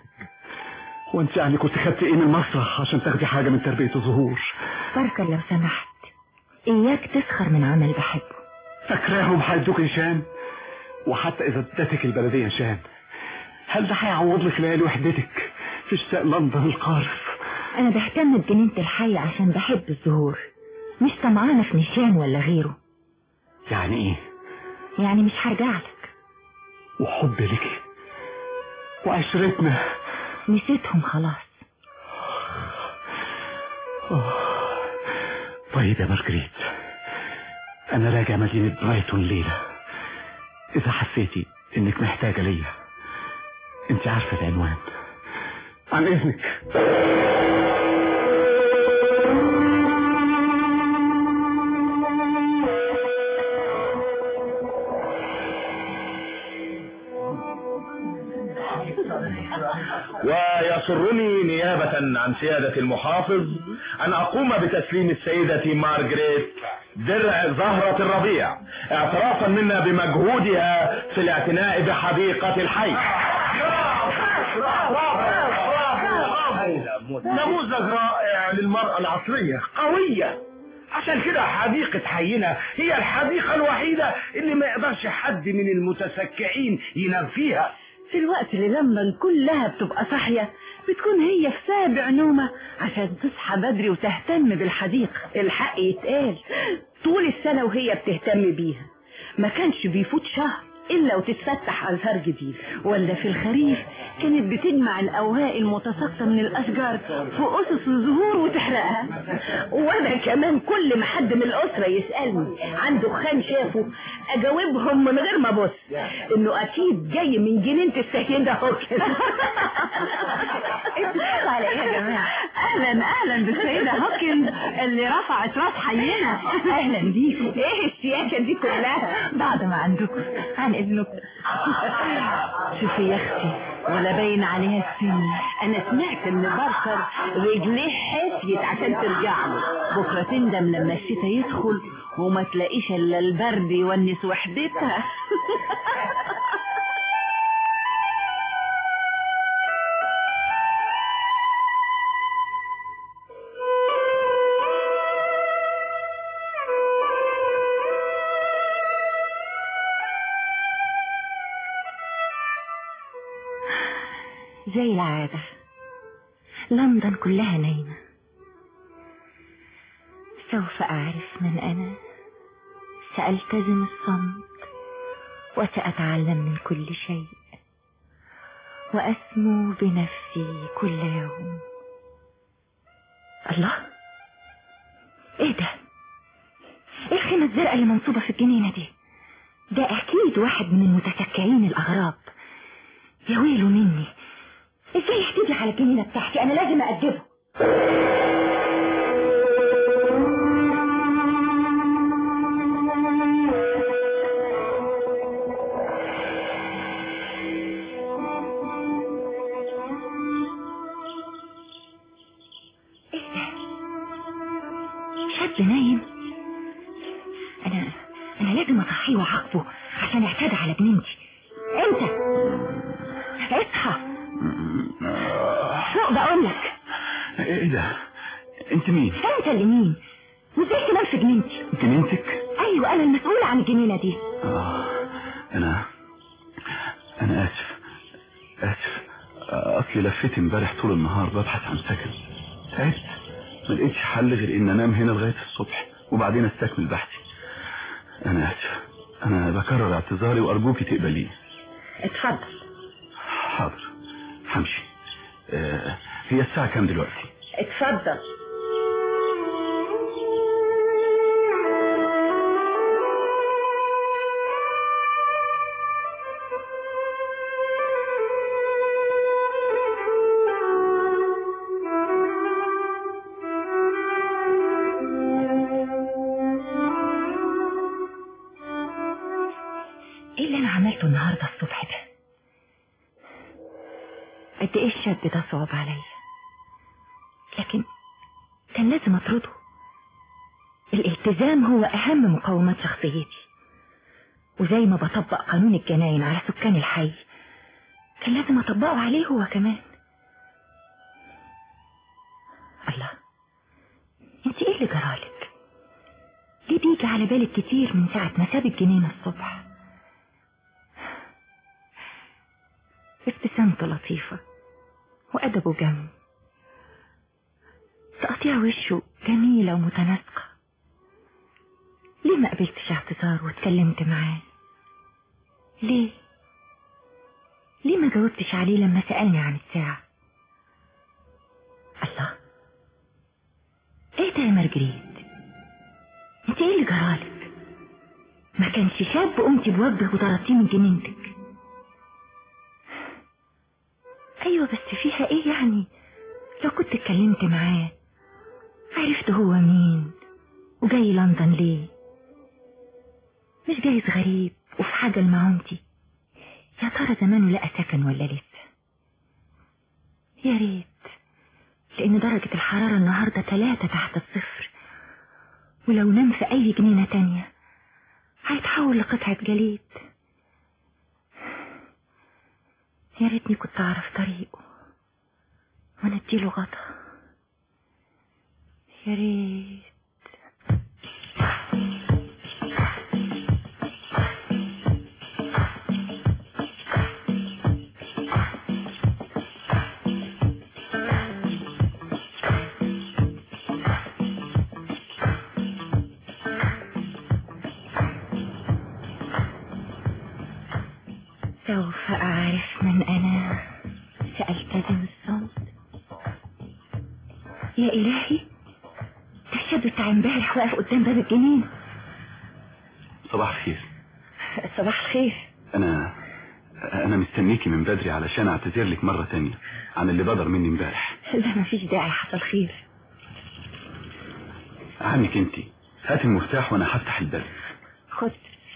B: هو انت يعني كنت خدت ايه من المسرح عشان تاخدي حاجة من تربية الزهور
E: باركر لو سمحت إياك تسخر من عمل بحبه
B: فاكراهم هيدوك نشان وحتى اذا ادتك البلدية نشان هل ده هيعوض لك ليالي وحدتك في شتاء لندن القارف
E: أنا بهتم بجنينة الحي عشان بحب الزهور مش طمعانة في نشان ولا غيره
B: يعني ايه
E: يعني مش هرجعلك
B: وحب لك وعشرتنا
E: نسيتهم خلاص
B: أوه. طيب يا مارجريت انا راجع مدينة برايتون ليلة اذا حسيتي انك محتاجة ليا انت عارفة العنوان عن اذنك
C: ويسرني نيابة عن سيادة المحافظ أن أقوم بتسليم السيدة مارغريت درع زهرة الربيع اعترافا منا بمجهودها في الاعتناء بحديقة الحي نموذج رائع للمرأة العصرية قوية عشان كده حديقة حينا هي الحديقة الوحيدة اللي ما يقدرش حد من المتسكعين ينام فيها
E: في الوقت اللي لندن كلها بتبقى صاحية بتكون هي في سابع نومة عشان تصحى بدري وتهتم بالحديقة الحق يتقال طول السنة وهي بتهتم بيها ما كانش بيفوت شهر إلا وتتفتح أزهار جديد ولا في الخريف كانت بتجمع الأوراق المتساقطة من الأشجار في أسس الزهور وتحرقها وأنا كمان كل ما حد من الأسرة يسألني عن دخان شافه أجاوبهم من غير ما أبص إنه أكيد جاي من جنينة السكين ده هوكن على إيه يا جماعة؟ أهلا أهلا بالسيدة هوكن اللي رفعت راس حينا أهلا بيكم إيه السياسة دي كلها بعد ما عندكم عن إذنكم شوفي يا أختي ولا باين عليها السن أنا سمعت إن باركر رجليه حفيت عشان ترجع له بكرة تندم لما الشتاء يدخل وما تلاقيش إلا البرد يونس وحدتها زي العادة
J: لندن كلها نايمة سوف أعرف من أنا سألتزم الصمت وسأتعلم من كل شيء وأسمو بنفسي كل يوم الله ايه ده ايه الخيمة الزرقاء اللي منصوبة في الجنينة دي ده اكيد واحد من المتسكعين الاغراب يا ويله مني ازاي يحتدي على الجنينة بتاعتي انا لازم اقدبه ايه ده شاب نايم انا انا لازم اصحيه واعاقبه عشان اعتدى على جنينتي انت اصحى فوق بقول لك
A: ايه ده انت مين
J: انت اللي مين وازاي تنام في جنينتي
A: جنينتك
J: ايوه انا المسؤولة عن الجنينة دي
A: آه انا انا اسف اسف آه، اصلي لفيت امبارح طول النهار ببحث عن سكن تعبت ما لقيتش حل غير ان انام هنا لغايه الصبح وبعدين استكمل بحثي انا اسف انا بكرر اعتذاري وارجوكي تقبليه
J: اتفضل
A: حاضر همشي آه هي الساعه كام دلوقتي
J: اتفضل ايه اللي انا عملته النهارده الصبح ده قد ايه الشاب ده صعب عليا لكن كان لازم اطرده الالتزام هو اهم مقومات شخصيتي وزي ما بطبق قانون الجناين على سكان الحي كان لازم اطبقه عليه هو كمان الله انت ايه اللي جرالك ليه بيجي على بالك كتير من ساعة ما ساب الجنينة الصبح ابتسامته لطيفة وأدبه جم تقطيع وشه جميلة ومتناسقة ليه ما قبلتش اعتذار واتكلمت معاه ليه ليه ما جاوبتش عليه لما سألني عن الساعة الله ايه ده يا مارجريت انت ايه اللي جرالك ما كانش شاب قمتي بوجه وطردتيه من جنينتك ايوه بس فيها ايه يعني لو كنت اتكلمت معاه عرفت هو مين وجاي لندن ليه مش جايز غريب وفي حاجة لمعونتي يا ترى زمانه لقى سكن ولا لسه يا ريت لأن درجة الحرارة النهاردة تلاتة تحت الصفر ولو نام في أي جنينة تانية هيتحول لقطعة جليد يا ريتني كنت أعرف طريقه ونديله غطا يا ريت سوف أعرف من أنا سألتزم الصمت يا إلهي ده الشاب بتاع امبارح واقف قدام باب الجنين
A: صباح الخير
J: صباح الخير
A: انا انا مستنيكي من بدري علشان اعتذر لك مرة تانية عن اللي بدر مني امبارح
J: لا مفيش داعي حصل خير
A: عنك انتي هات المفتاح وانا هفتح الباب
J: خد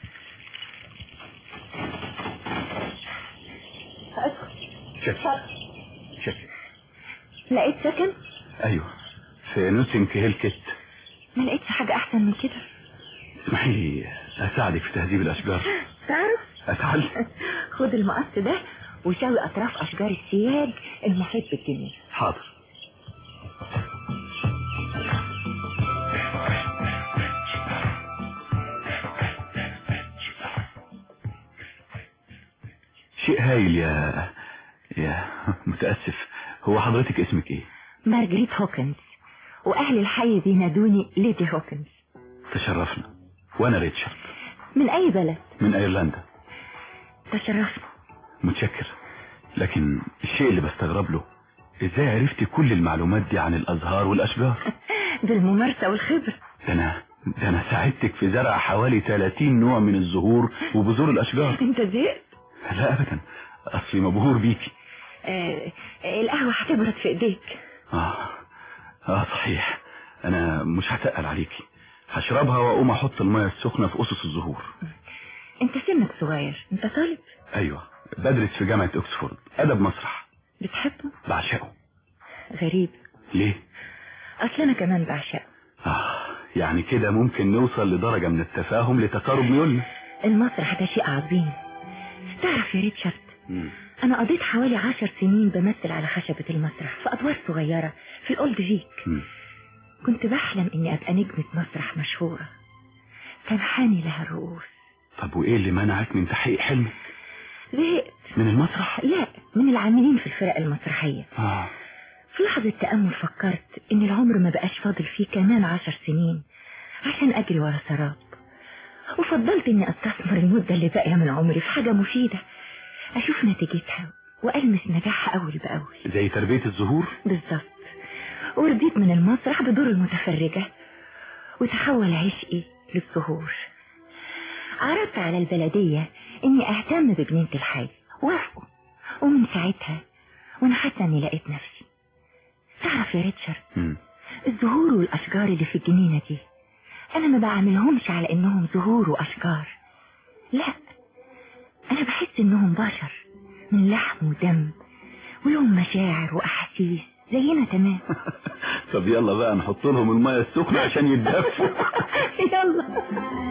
A: شكرا شكرا
J: لقيت سكن
A: ايوه في نوتنج هيل كيت
J: ما لقيتش حاجة أحسن من كده
A: اسمحي لي اساعدك في تهذيب الاشجار
J: تعرف
A: اتعلم
J: خد المقص ده وشاوي أطراف أشجار السياج المحيط بالجنين
A: حاضر شيء هايل يا يا متأسف هو حضرتك اسمك ايه
J: مارجريت هوكنز وأهل الحي بينادوني ليدي هوكنز
A: تشرفنا وانا ريتشارد
J: من أي بلد
A: من ايرلندا
J: تشرفنا
A: متشكر لكن الشيء اللي بستغرب له ازاي عرفتي كل المعلومات دي عن الازهار والاشجار
J: بالممارسة والخبرة
A: ده انا ده انا ساعدتك في زرع حوالي 30 نوع من الزهور وبذور الاشجار
J: انت زهقت
A: لا ابدا اصلي مبهور بيكي
J: آه القهوة هتبرد في ايديك
A: اه اه صحيح انا مش هتقل عليكي هشربها واقوم احط الميه السخنه في اسس الزهور
J: انت سنك صغير انت طالب
A: ايوه بدرس في جامعه اوكسفورد ادب مسرح
J: بتحبه
A: بعشقه
J: غريب
A: ليه
J: اصل انا كمان بعشقه
A: اه يعني كده ممكن نوصل لدرجه من التفاهم لتقارب ميولنا
J: المسرح ده شيء عظيم تعرف يا ريتشارد انا قضيت حوالي عشر سنين بمثل على خشبة المسرح في ادوار صغيرة في الاولد فيك
A: مم.
J: كنت بحلم اني ابقى نجمة مسرح مشهورة تنحني لها الرؤوس
A: طب وايه اللي منعك من تحقيق حلمك
J: زهقت
A: من المسرح
J: لا من العاملين في الفرق المسرحية
A: اه
J: في لحظة تأمل فكرت ان العمر ما بقاش فاضل فيه كمان عشر سنين عشان اجري ورا سراب وفضلت اني استثمر المدة اللي باقية من عمري في حاجة مفيدة اشوف نتيجتها والمس نجاحها اول باول
A: زي تربيه الزهور
J: بالظبط ورديت من المسرح بدور المتفرجة وتحول عشقي للظهور عرضت على البلدية اني اهتم بجنينة الحي وافقوا ومن ساعتها وانا حاسة اني لقيت نفسي تعرف يا ريتشارد
A: مم.
J: الزهور والاشجار اللي في الجنينة دي انا ما بعملهمش على انهم زهور واشجار لا انا بحس انهم بشر من لحم ودم ولهم مشاعر واحاسيس زينا تمام
A: طب يلا بقى نحط لهم الميه السخنه عشان يتدفوا
J: يلا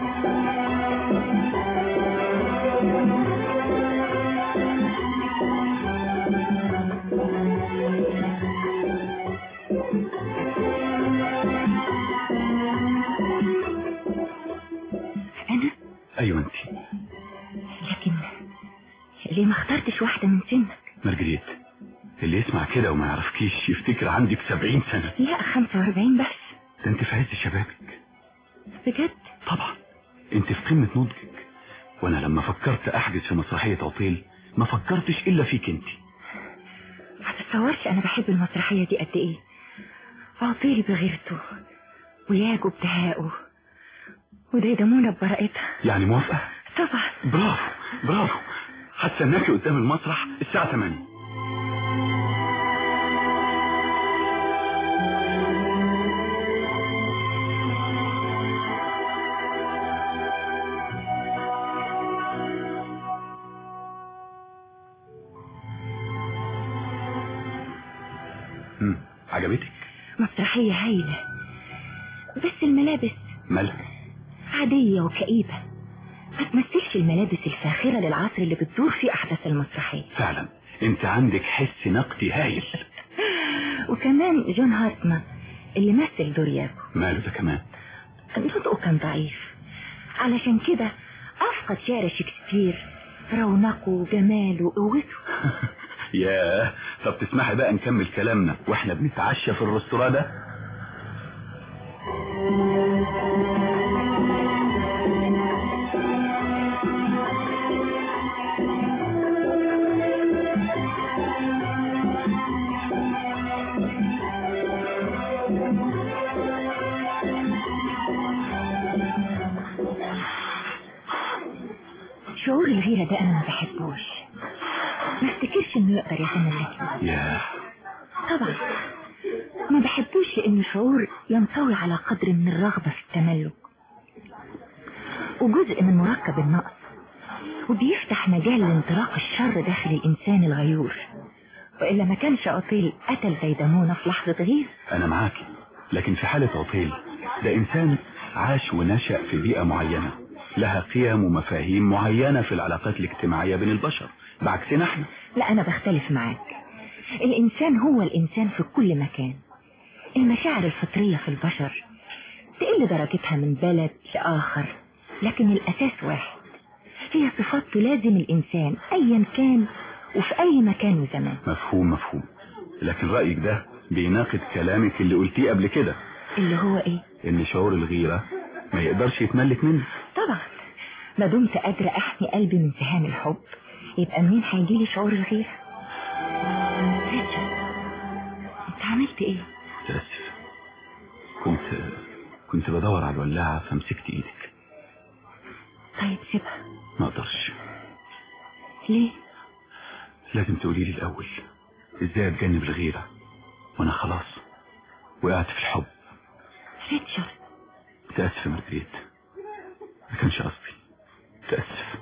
J: انا
A: ايوه انت
J: لكن ليه ما اخترتش واحدة من سنك
A: مارجريت اللي يسمع كده وما يعرفكيش يفتكر عندك سبعين سنة
J: لا 45 بس
A: ده انت في عز شبابك
J: بجد
A: طبعا انت في قمة نضجك وانا لما فكرت احجز في مسرحية عطيل ما فكرتش الا فيك انت
J: ما تتصورش انا بحب المسرحية دي قد ايه عطيلي بغيرته وياجو بتهاؤه وديدمونة ببراءتها
A: يعني موافقة
J: طبعا
A: برافو برافو هستناكي قدام المسرح الساعة 8 مم. عجبتك
J: مسرحية هايلة بس الملابس
A: مالها
J: عادية وكئيبة ما تمثلش الملابس الفاخرة للعصر اللي بتدور فيه أحداث المسرحية
A: فعلا انت عندك حس نقدي هايل
J: وكمان جون هارتمان اللي مثل دور ياكو
A: ماله ده كمان
J: نطقه كان ضعيف علشان كده أفقد شعر شكسبير رونقه وجماله وقوته
A: ياه طب تسمحي بقى نكمل كلامنا واحنا بنتعشى في الرستوران ده
J: شعور الغيرة ده أنا ما بحبوش ما افتكرش إنه يقدر يتملكني
A: ياه
J: طبعا ما بحبوش لأن شعور ينطوي على قدر من الرغبة في التملك وجزء من مركب النقص وبيفتح مجال لانطلاق الشر داخل الإنسان الغيور وإلا ما كانش أوتيل قتل زيدمونة في لحظة غير
A: انا معاكي لكن في حالة عطيل ده انسان عاش ونشأ في بيئة معينة لها قيم ومفاهيم معينة في العلاقات الاجتماعية بين البشر بعكسنا احنا
J: لا أنا بختلف معاك الإنسان هو الإنسان في كل مكان المشاعر الفطرية في البشر تقل درجتها من بلد لآخر لكن الأساس واحد هي صفات تلازم الإنسان أيا كان وفي أي مكان وزمان
A: مفهوم مفهوم لكن رأيك ده بيناقض كلامك اللي قلتيه قبل كده
J: اللي هو ايه
A: ان شعور الغيرة ما يقدرش يتملك مني
J: طبعا ما دمت قادرة احمي قلبي من سهام الحب يبقى منين هيجيلي شعور الغيرة ريتشارد انت عملت ايه
A: متأسف كنت كنت بدور على الولاعة فمسكت ايدك
J: طيب سيبها
A: ما اقدرش
J: ليه
A: لازم تقولي لي الاول ازاي اتجنب الغيرة وانا خلاص وقعت في الحب
J: ريتشارد
A: متأسف يا مارجريت ما كانش قصدي متأسف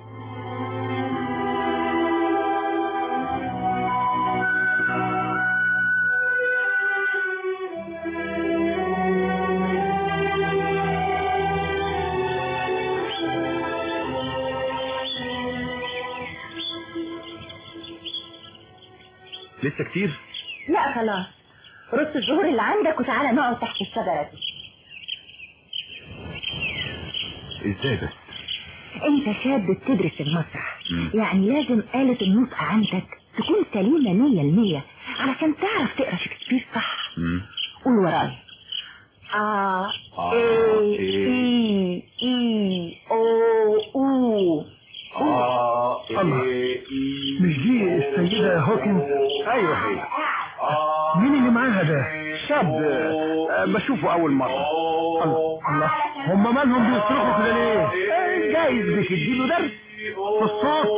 A: لسه كتير
J: لا خلاص رص الزهور اللي عندك وتعالى نقعد تحت الشجرة دي
A: ازاي بس
J: انت شاب بتدرس المسرح
A: مم.
J: يعني لازم آلة النطق عندك تكون سليمة مية المية علشان تعرف تقرا شكسبير صح
A: مم.
J: قول ورايا آ
A: آه،
J: إيه
A: إيه.
J: إي إي أو أو
G: الله مش دي السيدة هوكنز ايوه هي مين اللي معاها ده شاب آه، بشوفه اول مرة الله الله هم مالهم بيصرخوا كده ليه آه، جايز بتديله درس في الصوت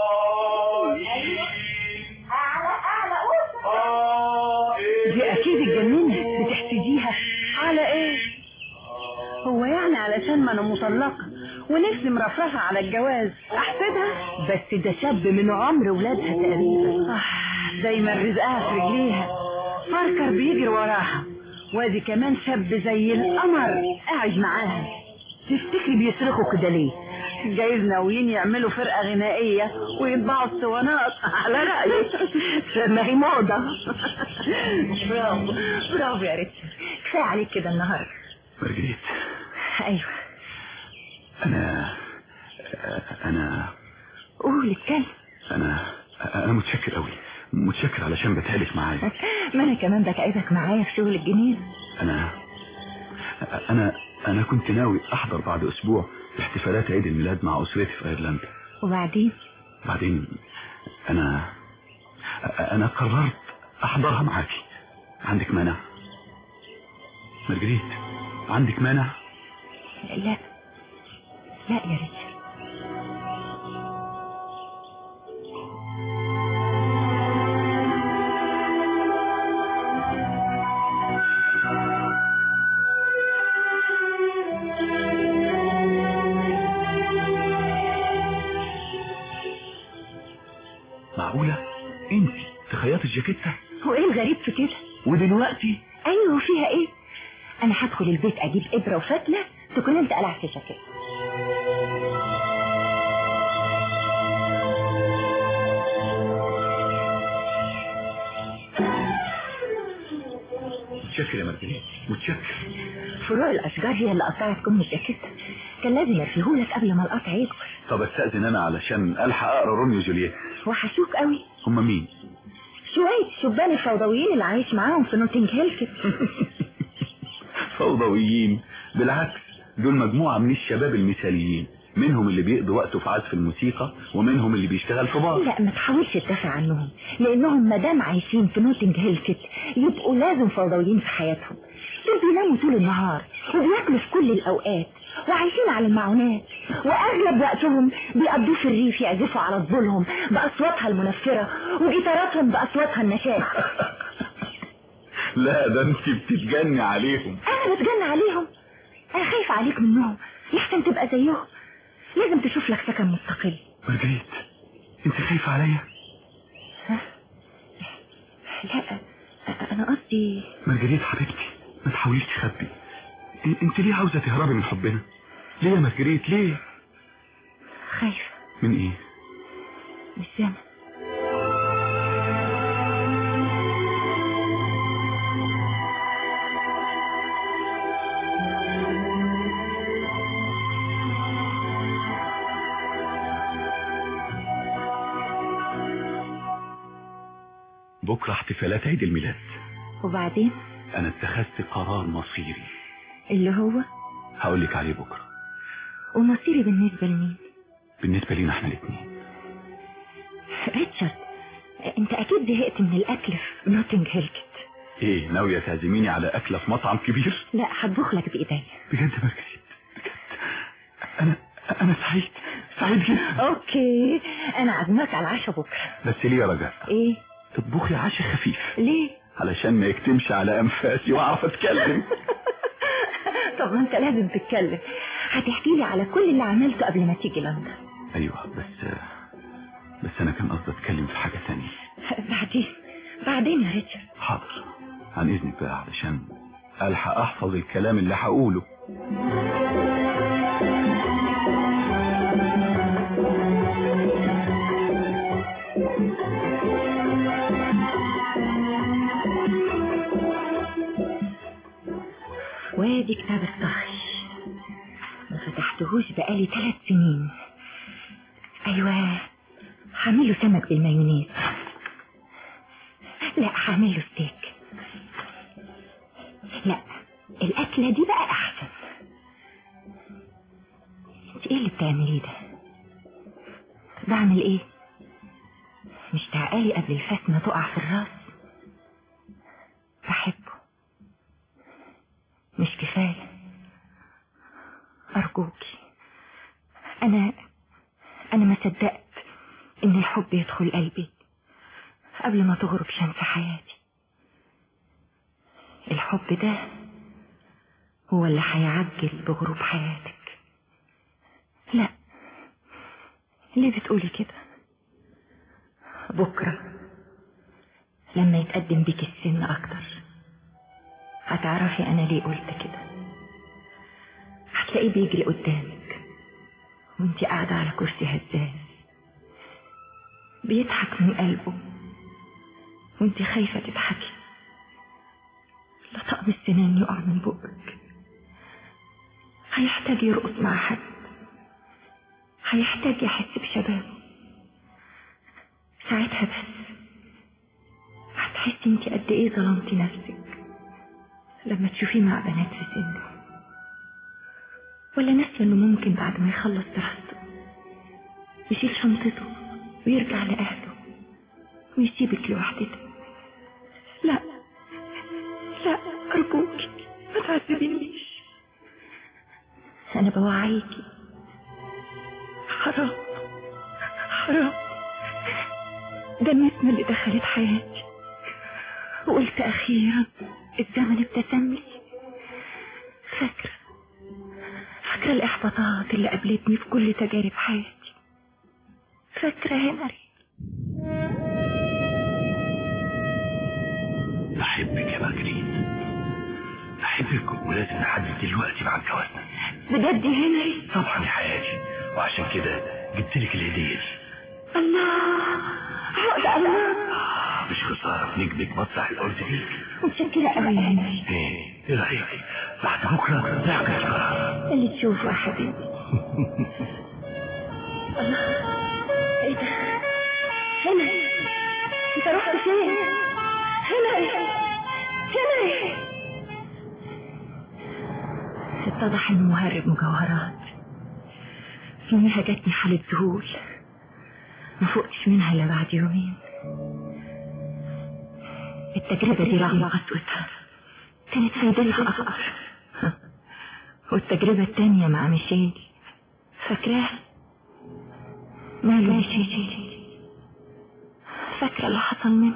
E: دي اكيد اتجننت بتحسديها على ايه هو يعني علشان ما انا مطلقة ونفسي مرفرفة على الجواز احسدها بس ده شاب من عمر ولادها تقريبا آه، دايما رزقها في رجليها فاركر بيجري وراها وادي كمان شاب زي القمر قاعد معاها تفتكري بيصرخوا كده ليه جايز ناويين يعملوا فرقة غنائية ويطبعوا الصوانات على رأيك ما هي موضة
J: برافو برافو يا ريتشارد كفاية عليك كده النهاردة
A: مارجريت
J: ايوه
A: انا انا
J: قول اتكلم
A: انا انا متشكر قوي متشكر علشان بتهالك معايا
J: ما انا كمان بتعبك معايا في شغل الجنين
A: انا انا انا كنت ناوي احضر بعد اسبوع احتفالات عيد الميلاد مع اسرتي في ايرلندا
J: وبعدين
A: بعدين انا انا قررت احضرها معاكي عندك مانع مارجريت عندك مانع
J: لا لا يا ريتشارد
A: معقولة انت تخيطي الجاكيتة
J: هو ايه الغريب في كده
A: ودلوقتي
J: ايوه وفيها ايه انا هدخل البيت اجيب ابره وفتله تكون انت قلعت الجاكيت
A: متشكر يا مارجريت متشكر
J: فروع الاشجار هي اللي قطعت كم الجاكيت كان لازم ارفيهولك قبل ما القطع يكبر
A: طب استأذن انا علشان الحق اقرا روميو وجولييت
J: وحشوك قوي
A: هما مين
J: شويه الشبان الفوضويين اللي عايش معاهم في نوتنج هيل كده
A: فوضويين بالعكس دول مجموعة من الشباب المثاليين منهم اللي بيقضي وقته في عزف الموسيقى ومنهم اللي بيشتغل في بار
J: لا ما تحاولش تدافع عنهم لانهم ما دام عايشين في نوتنج هيل كده يبقوا لازم فوضويين في حياتهم دول بيناموا طول النهار وبياكلوا في كل الاوقات وعايشين على المعونات واغلب وقتهم بيقضوه في الريف يعزفوا على طبولهم باصواتها المنفره وجيتاراتهم باصواتها النشاز
A: لا ده انت بتتجني عليهم
J: انا بتجنى عليهم انا خايفه عليك منهم يحسن تبقى زيهم لازم تشوف لك سكن مستقل
A: مارجريت انت خايفة عليا
J: لا انا قصدي
A: مارجريت حبيبتي ما تحاوليش تخبي إن- انت ليه عاوزة تهربي من حبنا ليه يا مارجريت ليه
J: خايفه
A: من ايه
J: من الزمن
A: بكرة احتفالات عيد الميلاد
J: وبعدين
A: انا اتخذت قرار مصيري
J: اللي هو
A: هقول لك عليه بكره
J: ومصيري بالنسبة لمين
A: بالنسبه لينا احنا الاثنين
J: ريتشارد انت اكيد زهقت من الاكل في نوتنج هيلكت
A: ايه ناويه تعزميني على اكله في مطعم كبير
J: لا هطبخ لك بايديا
A: بجد مارجريت بجد انا انا سعيد سعيد جدا
J: اوكي انا عازمك على العشاء بكره
A: بس ليه يا رجاء
J: ايه
A: تطبخي عشاء خفيف
J: ليه
A: علشان ما يكتمش على انفاسي واعرف اتكلم
J: طب ما انت لازم تتكلم هتحكي لي على كل اللي عملته قبل ما تيجي لندن
A: ايوه بس بس انا كان قصدي اتكلم في حاجه ثانيه
J: بعدين بعدين يا ريتشارد
A: حاضر عن اذنك بقى علشان الحق احفظ الكلام اللي هقوله
J: وادي كتاب الطهي ما فتحتهوش بقالي ثلاث سنين ايوه هعمله سمك بالمايونيز لا هعمله ستيك لا الاكله دي بقى احسن انت ايه اللي بتعمليه ده بعمل ايه مش تعقلي قبل الفاس ما تقع في الراس بحبه مش كفاية أرجوكي أنا أنا ما صدقت إن الحب يدخل قلبي قبل ما تغرب شمس حياتي الحب ده هو اللي هيعجل بغروب حياتك لا ليه بتقولي كده بكرة لما يتقدم بيك السن أكتر هتعرفي أنا ليه قلت كده هتلاقيه بيجري قدامك وانتي قاعدة على كرسي هزاز بيضحك من قلبه وانتي خايفة تضحكي لا طقم السنان يقع من بقك هيحتاج يرقص مع حد هيحتاج يحس بشبابه ساعتها بس هتحسي انتي قد ايه ظلمتي نفسك لما تشوفيه مع بنات في سنه ولا ناسية انه ممكن بعد ما يخلص دراسته يشيل شنطته ويرجع لأهله ويسيبك لوحدتك لا لا أرجوك ما تعذبينيش أنا بوعيكي حرام حرام ده النسمة اللي دخلت حياتي وقلت أخيرا الزمن ابتسم لي فاكرة فاكرة الإحباطات اللي قابلتني في كل تجارب حياتي فاكرة هنري
G: بحبك يا مارجريت بحبك ولازم نحدد دلوقتي مع جوازنا
J: بجد يا هنري
G: طبعا يا حياتي وعشان كده جبت لك الهديه دي
J: الله عقد الله
G: مش خساره نجمك مسرح الارض ليك
J: متشكرة قوي يا هنري
G: ايه ايه رايك بعد بكره نعمل القرار
J: اللي تشوفه يا حبيبي الله ايه ده هنري انت رحت فين هنري هنري اتضح انه مهرب مجوهرات يوميها جاتني حالة ذهول ما فقتش منها الا بعد يومين التجربة دي رغم قسوتها كانت فايدتها أكبر والتجربة التانية مع ميشيل فاكراها ماله ميشيل فاكرة اللي حصل منه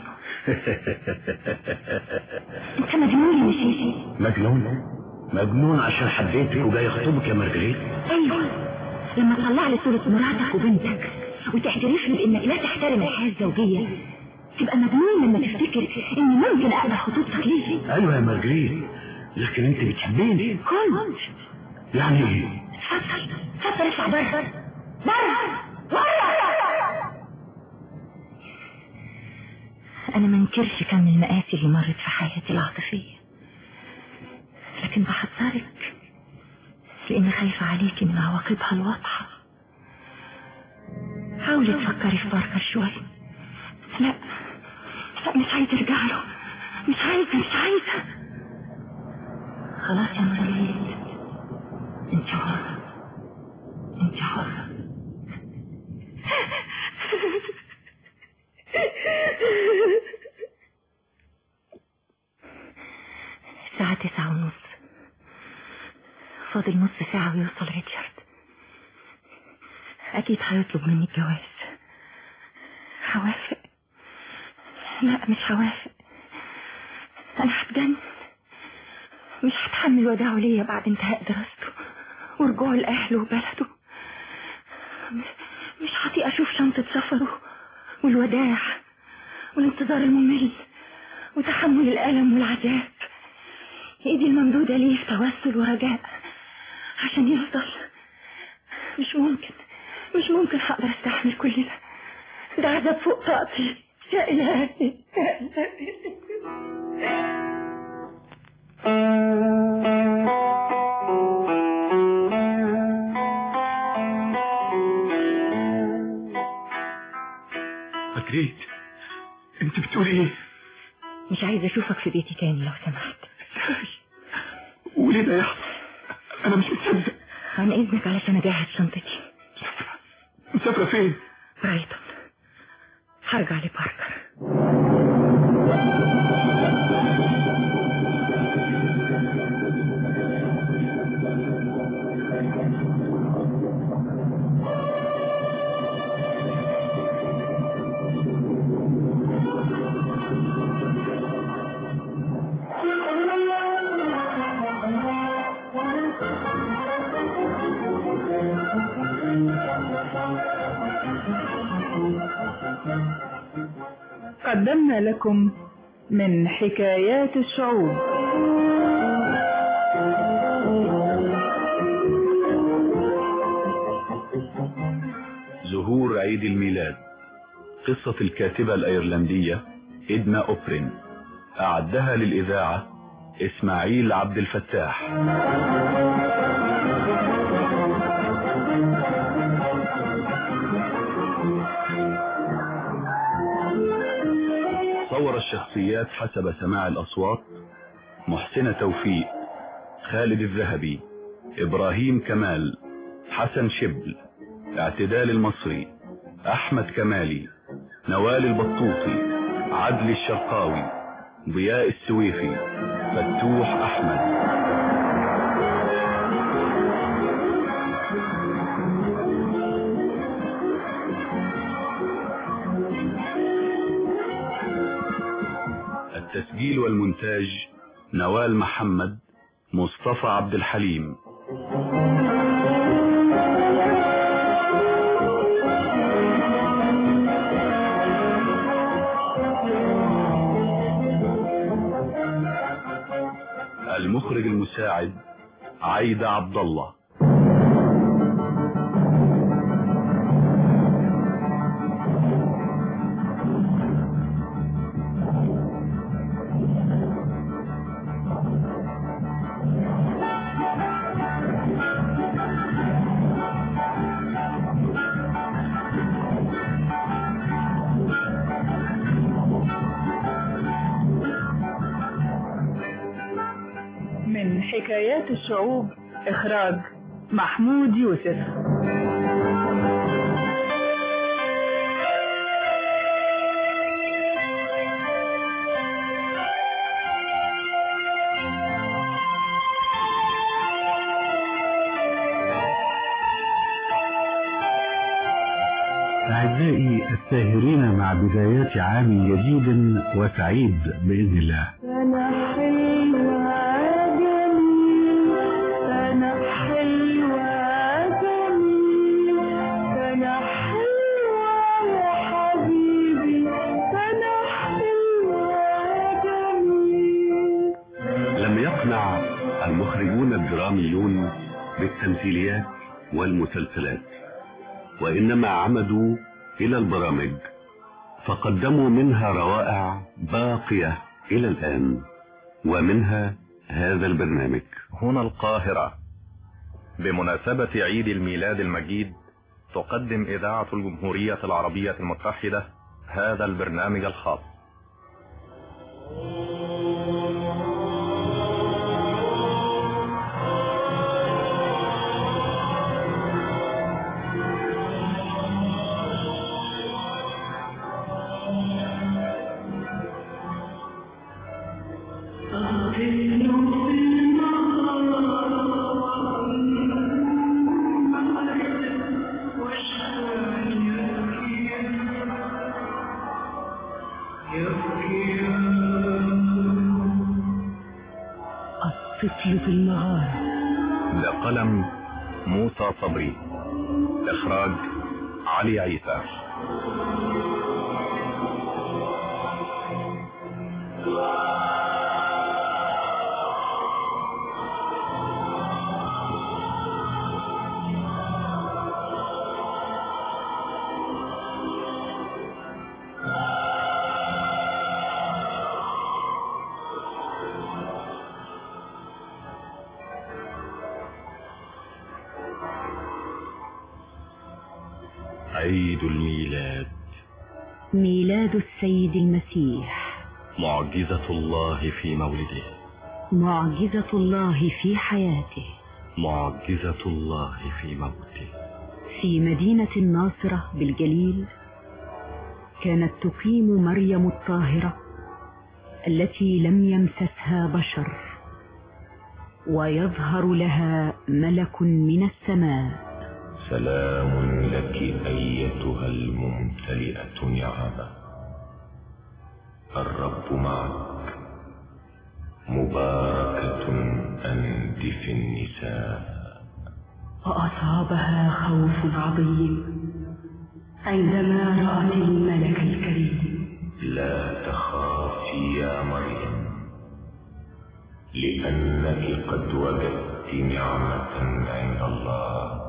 J: انت مجنون يا ميشيل
G: مجنون مجنون عشان حبيتك وجاي اخطبك يا مارجريت
J: ايوه لما تطلع لي صورة مراتك وبنتك وتعترف لي انك لا تحترم الحياة الزوجية تبقى مجنون لما تفتكر اني ممكن اقبل خطوبتك ليه
G: ايوه يا مارجريت لكن انت بتحبيني
J: كنت
G: يعني ايه
J: اتفضل اتفضل اطلع بره بره بره انا ما انكرش كم المآسي اللي مرت في حياتي العاطفية لكن بحذرك لاني خايفة عليكي من عواقبها الواضحة حاولي تفكري في باركر شوي لا لا مش عايزة ارجع له مش عايزة مش عايزة خلاص يا مريم انت حرة انت حرة الساعة تسعة ونص فاضل نص ساعة ويوصل ريتشارد أكيد هيطلب مني الجواز هوافق لا مش هوافق أنا هتجنن مش هتحمل وداعه ليا بعد انتهاء دراسته ورجوعه لأهله وبلده مش هطيق أشوف شنطة سفره والوداع والانتظار الممل وتحمل الألم والعذاب ايدي الممدودة ليه في توسل ورجاء عشان يفضل مش ممكن مش ممكن هقدر استحمل كل ده ده عذاب فوق طاقتي يا إلهي يا إلهي
A: مجريت انت بتقول ايه
J: مش عايزة أشوفك في بيتي تاني لو سمحت
A: وليه ده يحصل انا مش مصدق
J: عن إذنك علشان أجهز شنطتي
A: مسافرة فين
J: برايتون هرجع لباركر
I: قدمنا لكم من حكايات الشعوب
A: ظهور عيد الميلاد قصة الكاتبة الأيرلندية إدنا أوبرين أعدها للإذاعة إسماعيل عبد الفتاح صور الشخصيات حسب سماع الأصوات محسنة توفيق خالد الذهبي إبراهيم كمال حسن شبل اعتدال المصري أحمد كمالي نوال البطوطي عدل الشرقاوي ضياء السويفي فتوح أحمد التسجيل والمونتاج نوال محمد مصطفى عبد الحليم المخرج المساعد عايدة عبد الله
I: من حكايات الشعوب إخراج محمود يوسف
B: أعزائي الساهرين مع بدايات عام جديد وسعيد بإذن الله
D: أنا حلوة جميل أنا حلوة جميل أنا حلوة يا حبيبي أنا حلوة جميل
K: لم يقنع المخرجون الدراميون بالتمثيليات والمسلسلات وإنما عمدوا إلى البرامج فقدموا منها روائع باقية إلى الآن ومنها هذا البرنامج
L: هنا القاهرة بمناسبة عيد الميلاد المجيد تقدم إذاعة الجمهورية العربية المتحدة هذا البرنامج الخاص
E: الطفل في المغارة
L: بقلم موسى صبري إخراج علي عيسى عيد الميلاد
E: ميلاد السيد المسيح
L: معجزة الله في مولده
E: معجزة الله في حياته
L: معجزة الله في موته
E: في مدينة الناصرة بالجليل كانت تقيم مريم الطاهرة التي لم يمسسها بشر ويظهر لها ملك من السماء
M: سلام لك أيتها الممتلئة نعمة الرب معك مباركة أنت في النساء
E: وأصابها خوف عظيم عندما رأت الملك الكريم
M: لا تخافي يا مريم لأنك قد وجدت نعمة عند الله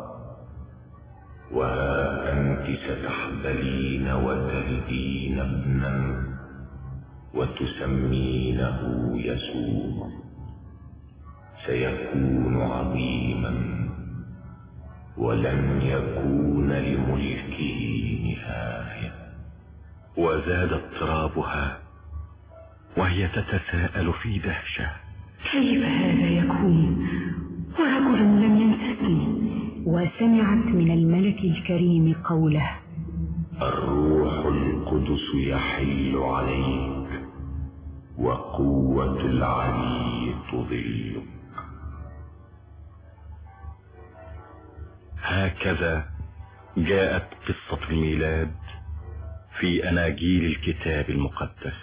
M: وها أنت ستحبلين وتلدين ابنا وتسمينه يسوع سيكون عظيما ولن يكون لملكه نهايه
L: وزاد اضطرابها وهي تتساءل في دهشة
E: كيف هذا يكون ورجل لم يمسسني وسمعت من الملك الكريم قوله
M: الروح القدس يحل عليك وقوة العلي تظلك
L: هكذا جاءت قصة الميلاد في أناجيل الكتاب المقدس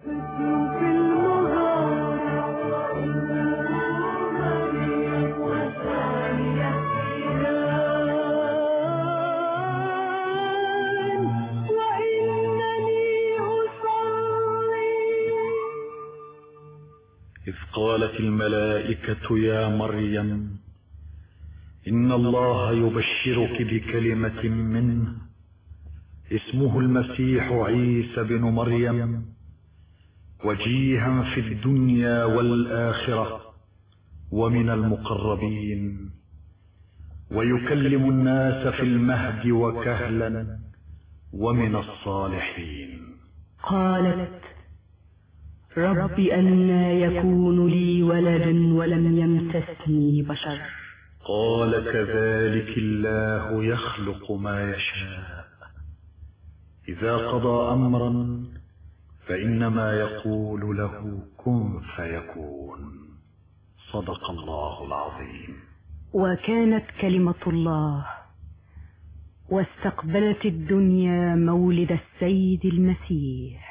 B: إذ قالت الملائكة يا مريم إن الله يبشرك بكلمة منه اسمه المسيح عيسى بن مريم وجيها في الدنيا والآخرة ومن المقربين ويكلم الناس في المهد وكهلا ومن الصالحين
E: قالت رب أنا يكون لي ولد ولم يمسسني بشر
B: قال كذلك الله يخلق ما يشاء إذا قضى أمرا فإنما يقول له كن فيكون صدق الله العظيم
E: وكانت كلمة الله واستقبلت الدنيا مولد السيد المسيح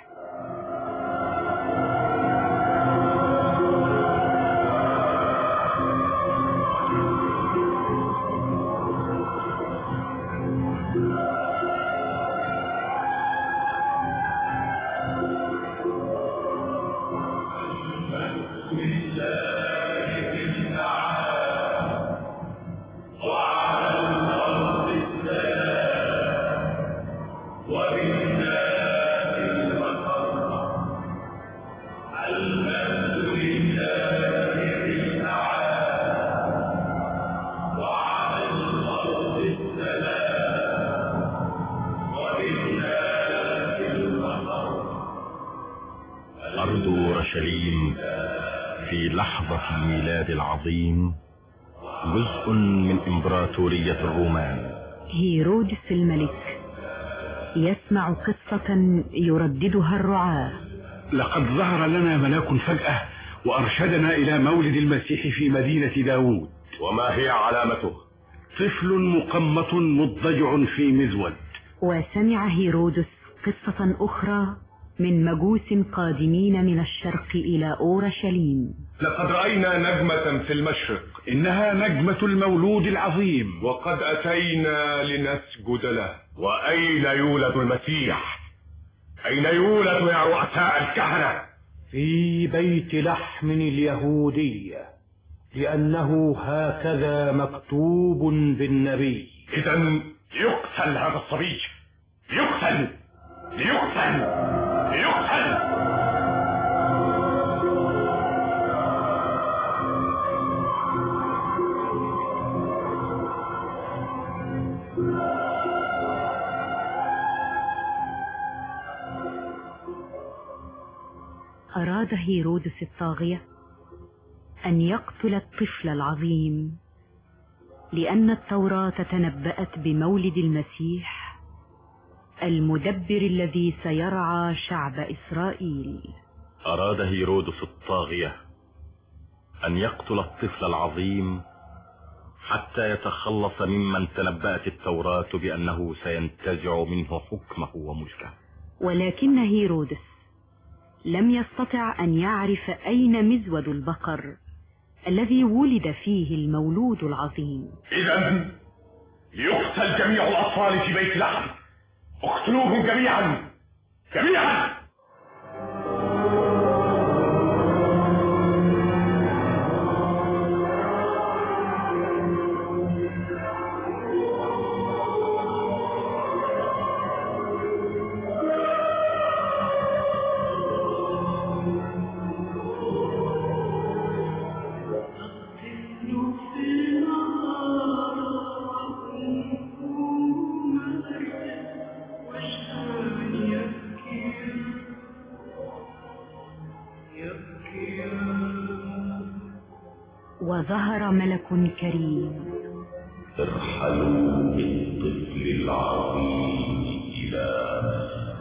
L: أرض أورشليم في لحظة الميلاد العظيم جزء من إمبراطورية الرومان
E: هيرودس الملك يسمع قصة يرددها الرعاة
N: لقد ظهر لنا ملاك فجأة وأرشدنا إلى مولد المسيح في مدينة داوود
G: وما هي علامته
N: طفل مقمط مضطجع في مزود
E: وسمع هيرودس قصة أخرى من مجوس قادمين من الشرق إلى أورشليم
O: لقد رأينا نجمة في المشرق
N: إنها نجمة المولود العظيم
O: وقد أتينا لنسجد له وأين يولد المسيح أين يولد يا رؤساء الكهنة
P: في بيت لحم اليهودية لأنه هكذا مكتوب بالنبي
O: إذا يقتل هذا الصبي يقتل ليقتل ليقتل
E: أراد هيرودس الطاغية أن يقتل الطفل العظيم لأن التوراة تنبأت بمولد المسيح المدبر الذي سيرعى شعب إسرائيل
L: أراد هيرودس الطاغية أن يقتل الطفل العظيم حتى يتخلص ممن تنبأت التوراة بأنه سينتزع منه حكمه وملكه
E: ولكن هيرودس لم يستطع أن يعرف أين مزود البقر الذي ولد فيه المولود العظيم
O: إذا يقتل جميع الأطفال في بيت لحم اقتلوهم جميعا جميعا
E: وظهر ملك كريم
M: ارحلوا بالطفل العظيم إلى مصر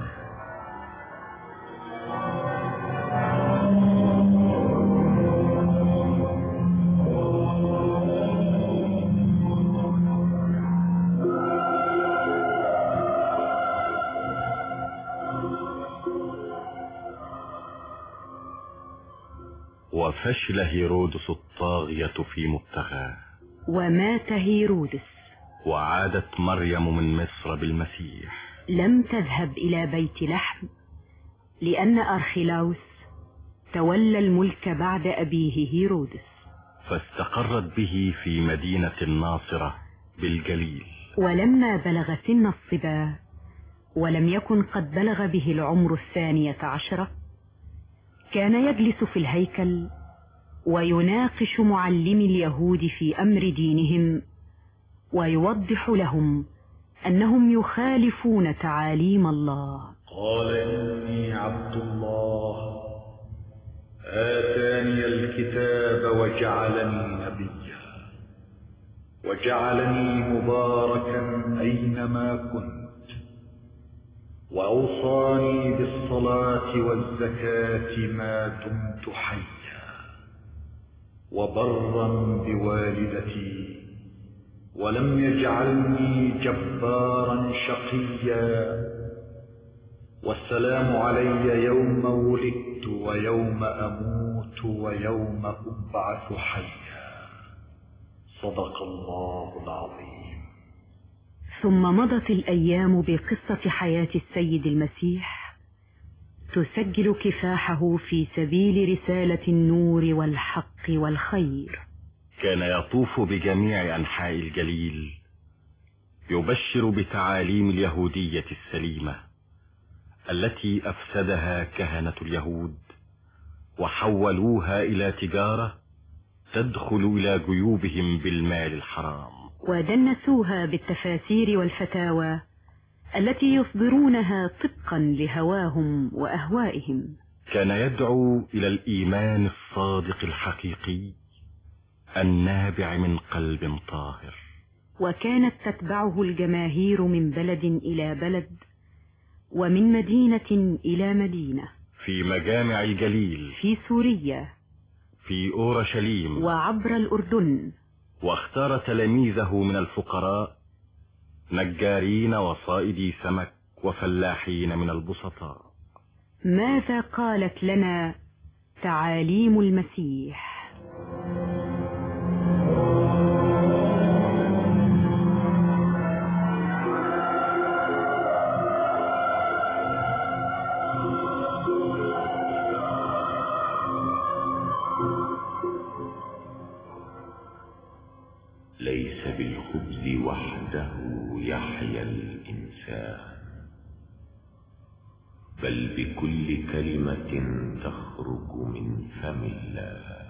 L: وفشل هيرودس الطاغية في مبتغاه
E: ومات هيرودس
L: وعادت مريم من مصر بالمسيح
E: لم تذهب إلى بيت لحم لأن أرخلاوس تولى الملك بعد أبيه هيرودس
L: فاستقرت به في مدينة الناصرة بالجليل
E: ولما بلغ سن الصبا ولم يكن قد بلغ به العمر الثانية عشرة كان يجلس في الهيكل ويناقش معلمي اليهود في أمر دينهم ويوضح لهم أنهم يخالفون تعاليم الله
Q: قال إني عبد الله آتاني الكتاب وجعلني نبيا وجعلني مباركا أينما كنت وأوصاني بالصلاة والزكاة ما دمت حيا وبرا بوالدتي ولم يجعلني جبارا شقيا والسلام علي يوم ولدت ويوم أموت ويوم أبعث حيا صدق الله العظيم
E: ثم مضت الأيام بقصة حياة السيد المسيح تسجل كفاحه في سبيل رسالة النور والحق والخير
L: كان يطوف بجميع أنحاء الجليل يبشر بتعاليم اليهودية السليمة التي أفسدها كهنة اليهود وحولوها إلى تجارة تدخل إلى جيوبهم بالمال الحرام
E: ودنسوها بالتفاسير والفتاوى التي يصدرونها طبقا لهواهم وأهوائهم
L: كان يدعو إلى الإيمان الصادق الحقيقي النابع من قلب طاهر
E: وكانت تتبعه الجماهير من بلد إلى بلد ومن مدينة إلى مدينة
L: في مجامع الجليل
E: في سوريا
L: في أورشليم
E: وعبر الأردن
L: واختار تلاميذه من الفقراء نجارين وصائدي سمك وفلاحين من البسطاء
R: ماذا قالت لنا تعاليم المسيح
M: ليس بالخبز وحده يحيا الإنسان بل بكل كلمة تخرج من فم الله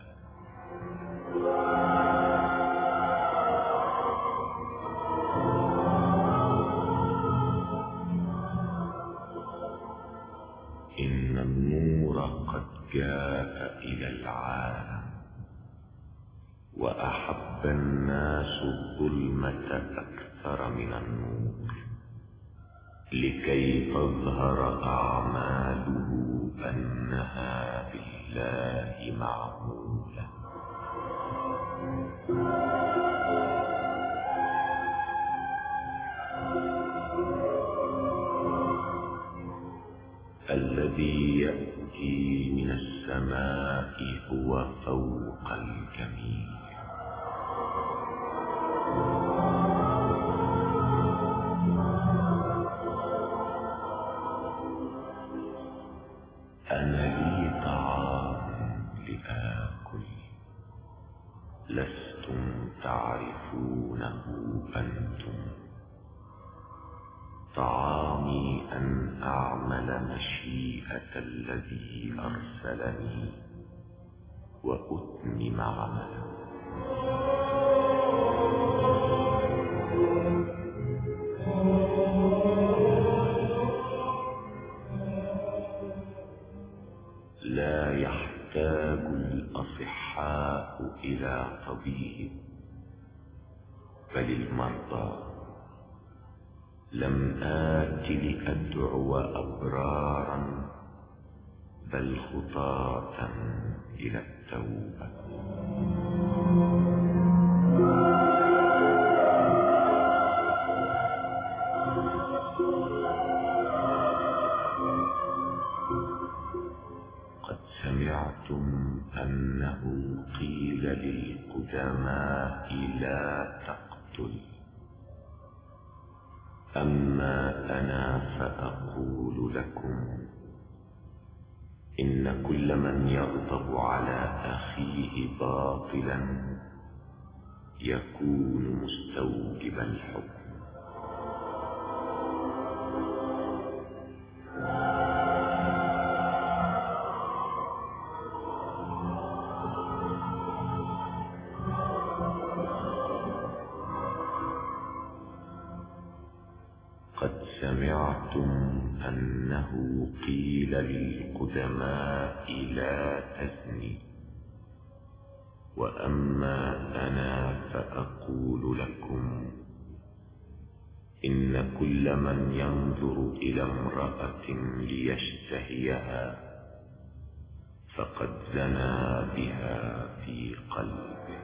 M: إن النور قد جاء إلى العالم وأحب الناس الظلمة أكثر من النور لكي تظهر أعماله أنها بالله معمولة الذي يأتي من السماء هو فوق الجميع أنا لي طعام لآكل لستم تعرفونه أنتم طعامي أن أعمل مشيئة الذي أرسلني وأتمم عمله لا يحتاج الأصحاء إلى طبيب بل المرضى لم آت لأدعو أبرارا بل خطاة إلى التوبة قد سمعتم أنه قيل للقدماء لا تقتل أما أنا فأقول لكم إن كل من يغضب على أخيه باطلا يكون مستوجب الحكم قد سمعتم أنه قيل للقدماء لا تزني وأما أنا فأقول لكم إن كل من ينظر إلى امرأة ليشتهيها فقد زنى بها في قلبه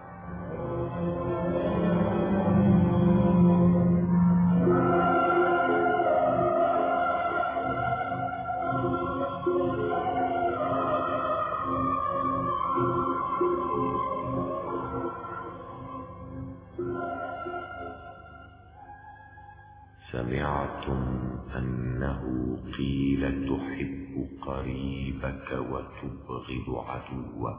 M: سمعتم أنه قيل تحب قريبك وتبغض عدوك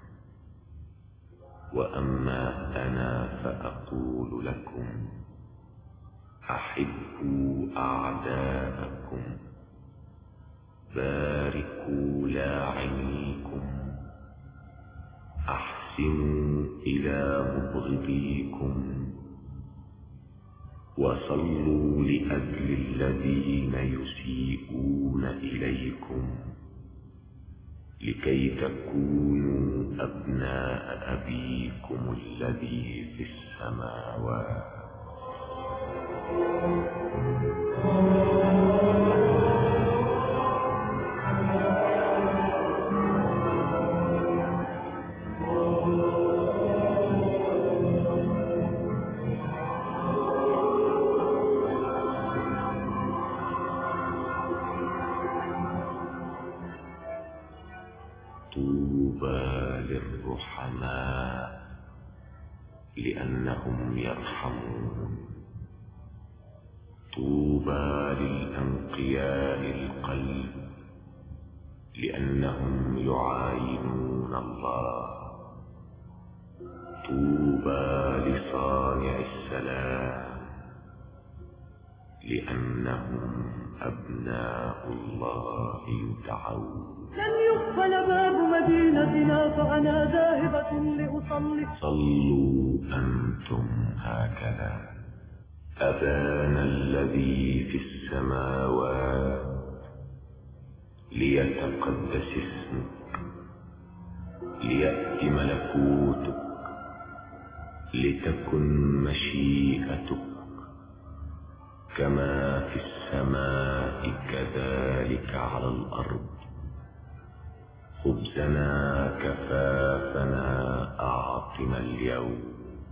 M: وأما أنا فأقول لكم أحبوا أعداءكم باركوا لاعنيكم أحسنوا إلى مبغضيكم وصلوا لأجل الذين يسيئون إليكم لكي تكونوا أبناء أبيكم الذي في السماوات لأنهم يرحمون طوبى للأنقياء القلب لأنهم يعاينون الله طوبى لصانع السلام لأنهم أبناء الله يدعون
S: لن يقفل باب مدينتنا فأنا ذاهبة لأصلي
M: صلوا أنتم هكذا أبانا الذي في السماوات ليتقدس اسمك ليأتي ملكوتك لتكن مشيئتك كما في السماء كذلك على الأرض خبزنا كفافنا أعطنا اليوم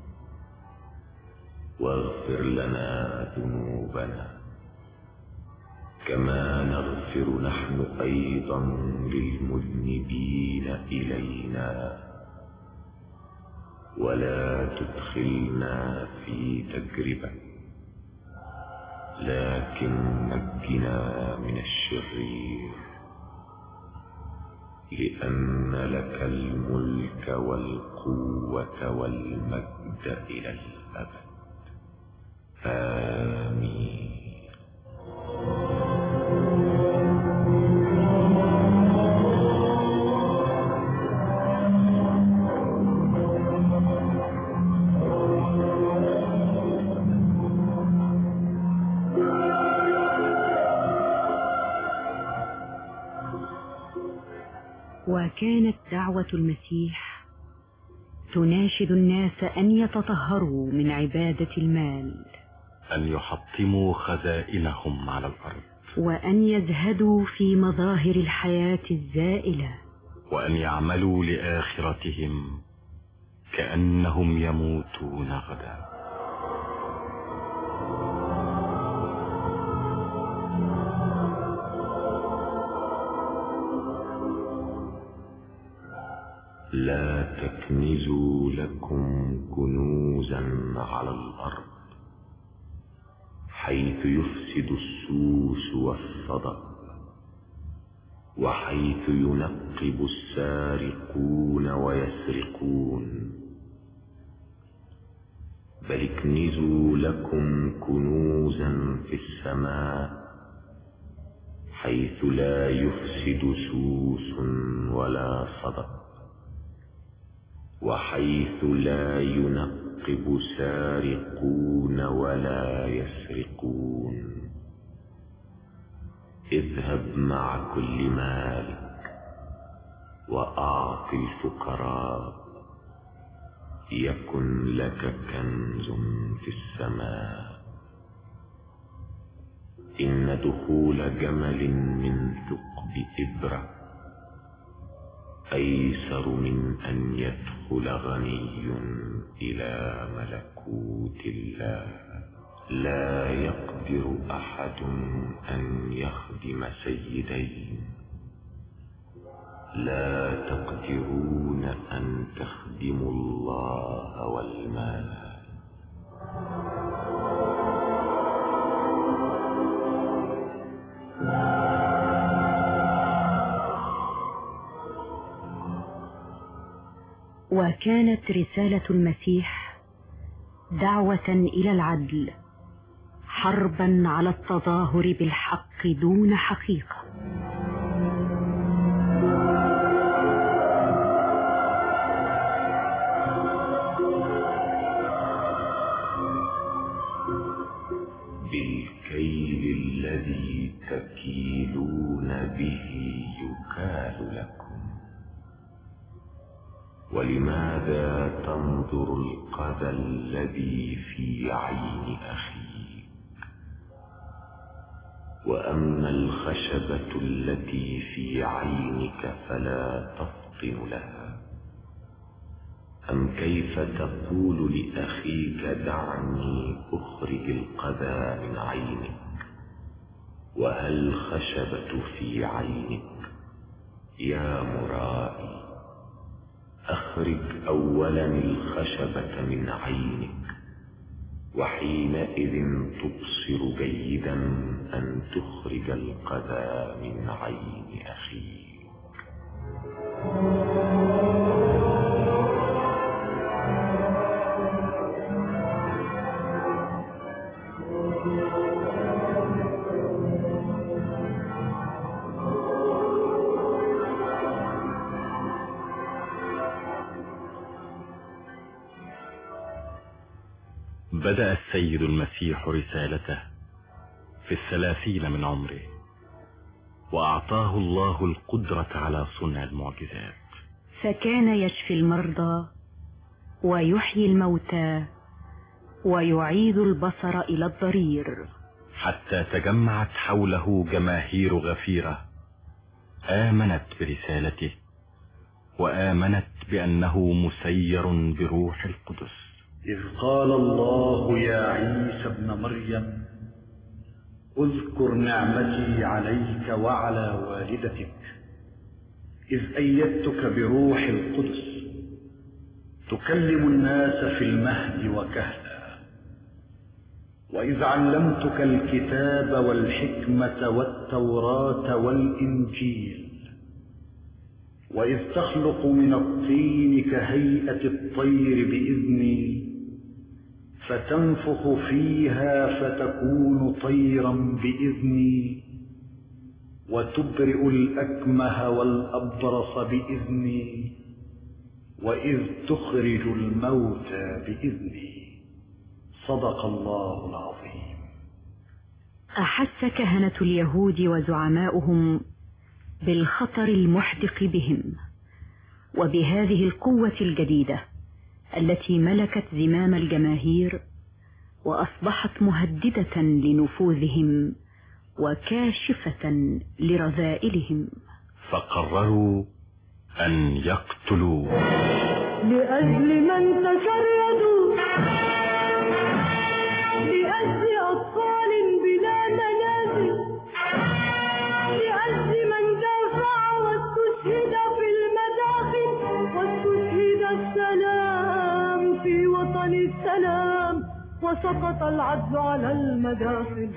M: واغفر لنا ذنوبنا كما نغفر نحن أيضا للمذنبين إلينا ولا تدخلنا في تجربة لكن نجنا من الشرير لأن لك الملك والقوة والمجد إلى الأبد آمين
R: وكانت دعوة المسيح تناشد الناس أن يتطهروا من عبادة المال
L: أن يحطموا خزائنهم على الأرض
R: وأن يزهدوا في مظاهر الحياة الزائلة
L: وأن يعملوا لآخرتهم كأنهم يموتون غدا
M: لا تكنزوا لكم كنوزا على الأرض حيث يفسد السوس والصدى وحيث ينقب السارقون ويسرقون بل اكنزوا لكم كنوزا في السماء حيث لا يفسد سوس ولا صدى وحيث لا ينقب سارقون ولا يسرقون اذهب مع كل مالك وأعط الفقراء يكن لك كنز في السماء إن دخول جمل من ثقب إبرة أيسر من أن يدخل غني إلى ملكوت الله لا يقدر أحد أن يخدم سيدين لا تقدرون أن تخدموا الله والمال
R: وكانت رسالة المسيح دعوة إلى العدل حربا على التظاهر بالحق دون حقيقة
M: بالكيل الذي تكيلون به يكال لكم ولماذا تنظر القذى الذي في عين أخيك وأما الخشبة التي في عينك فلا تفطن لها أم كيف تقول لأخيك دعني أخرج القذى من عينك وهل الخشبة في عينك يا مرائي أخرج أولا الخشبة من عينك وحينئذ تبصر جيدا أن تخرج القذى من عين أخيك
L: بدأ السيد المسيح رسالته في الثلاثين من عمره وأعطاه الله القدرة على صنع المعجزات
R: فكان يشفي المرضى ويحيي الموتى ويعيد البصر إلى الضرير
L: حتى تجمعت حوله جماهير غفيرة آمنت برسالته وآمنت بأنه مسير بروح القدس
Q: إذ قال الله يا عيسى ابن مريم اذكر نعمتي عليك وعلى والدتك إذ أيدتك بروح القدس تكلم الناس في المهد وكهلا وإذ علمتك الكتاب والحكمة والتوراة والإنجيل وإذ تخلق من الطين كهيئة الطير بإذني فتنفخ فيها فتكون طيرا بإذني وتبرئ الأكمه والأبرص بإذني وإذ تخرج الموتى بإذني صدق الله العظيم
R: أحس كهنة اليهود وزعماؤهم بالخطر المحدق بهم وبهذه القوة الجديدة التي ملكت زمام الجماهير وأصبحت مهددة لنفوذهم وكاشفة لرذائلهم
L: فقرروا أن يقتلوا
S: لأجل من تشردوا لأجل أطفال بلا منازل لأجل من دافع واستشهد في المداخل واستشهد السلام في وطن السلام وسقط العدل على المداخل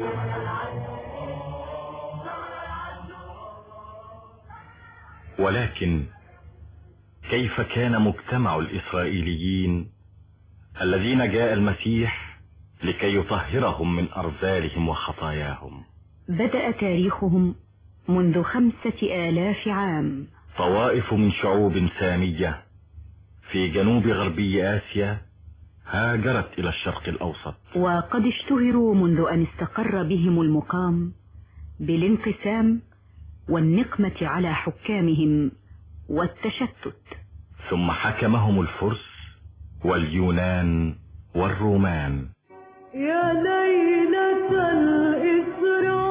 L: ولكن كيف كان مجتمع الإسرائيليين الذين جاء المسيح لكي يطهرهم من أرذالهم وخطاياهم
R: بدأ تاريخهم منذ خمسة آلاف عام
L: طوائف من شعوب سامية في جنوب غربي آسيا هاجرت إلى الشرق الأوسط
R: وقد اشتهروا منذ أن استقر بهم المقام بالانقسام والنقمة على حكامهم والتشتت
L: ثم حكمهم الفرس واليونان والرومان
S: يا ليلة الإسراء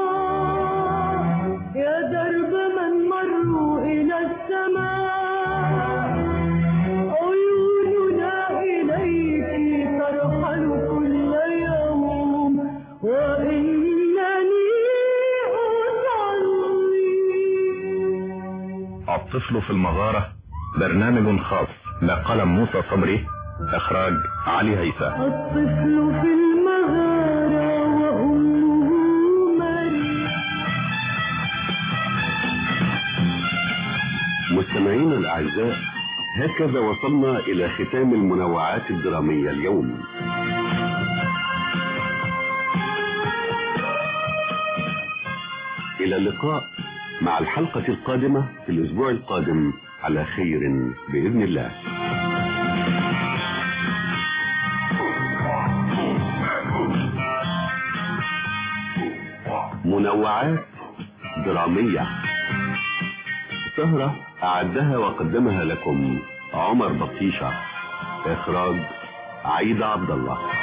S: يا درب من مروا إلى السماء عيوننا إليك ترحل كل يوم وإنني أصلي
L: الطفل في المغارة برنامج خاص بقلم موسى صبري إخراج علي هيثم
S: الطفل في المغارة وأمه مريم
K: مستمعينا الأعزاء هكذا وصلنا إلى ختام المنوعات الدرامية اليوم إلى اللقاء مع الحلقة القادمة في الأسبوع القادم على خير بإذن الله منوعات درامية سهرة أعدها وقدمها لكم عمر بطيشة إخراج عيد عبد الله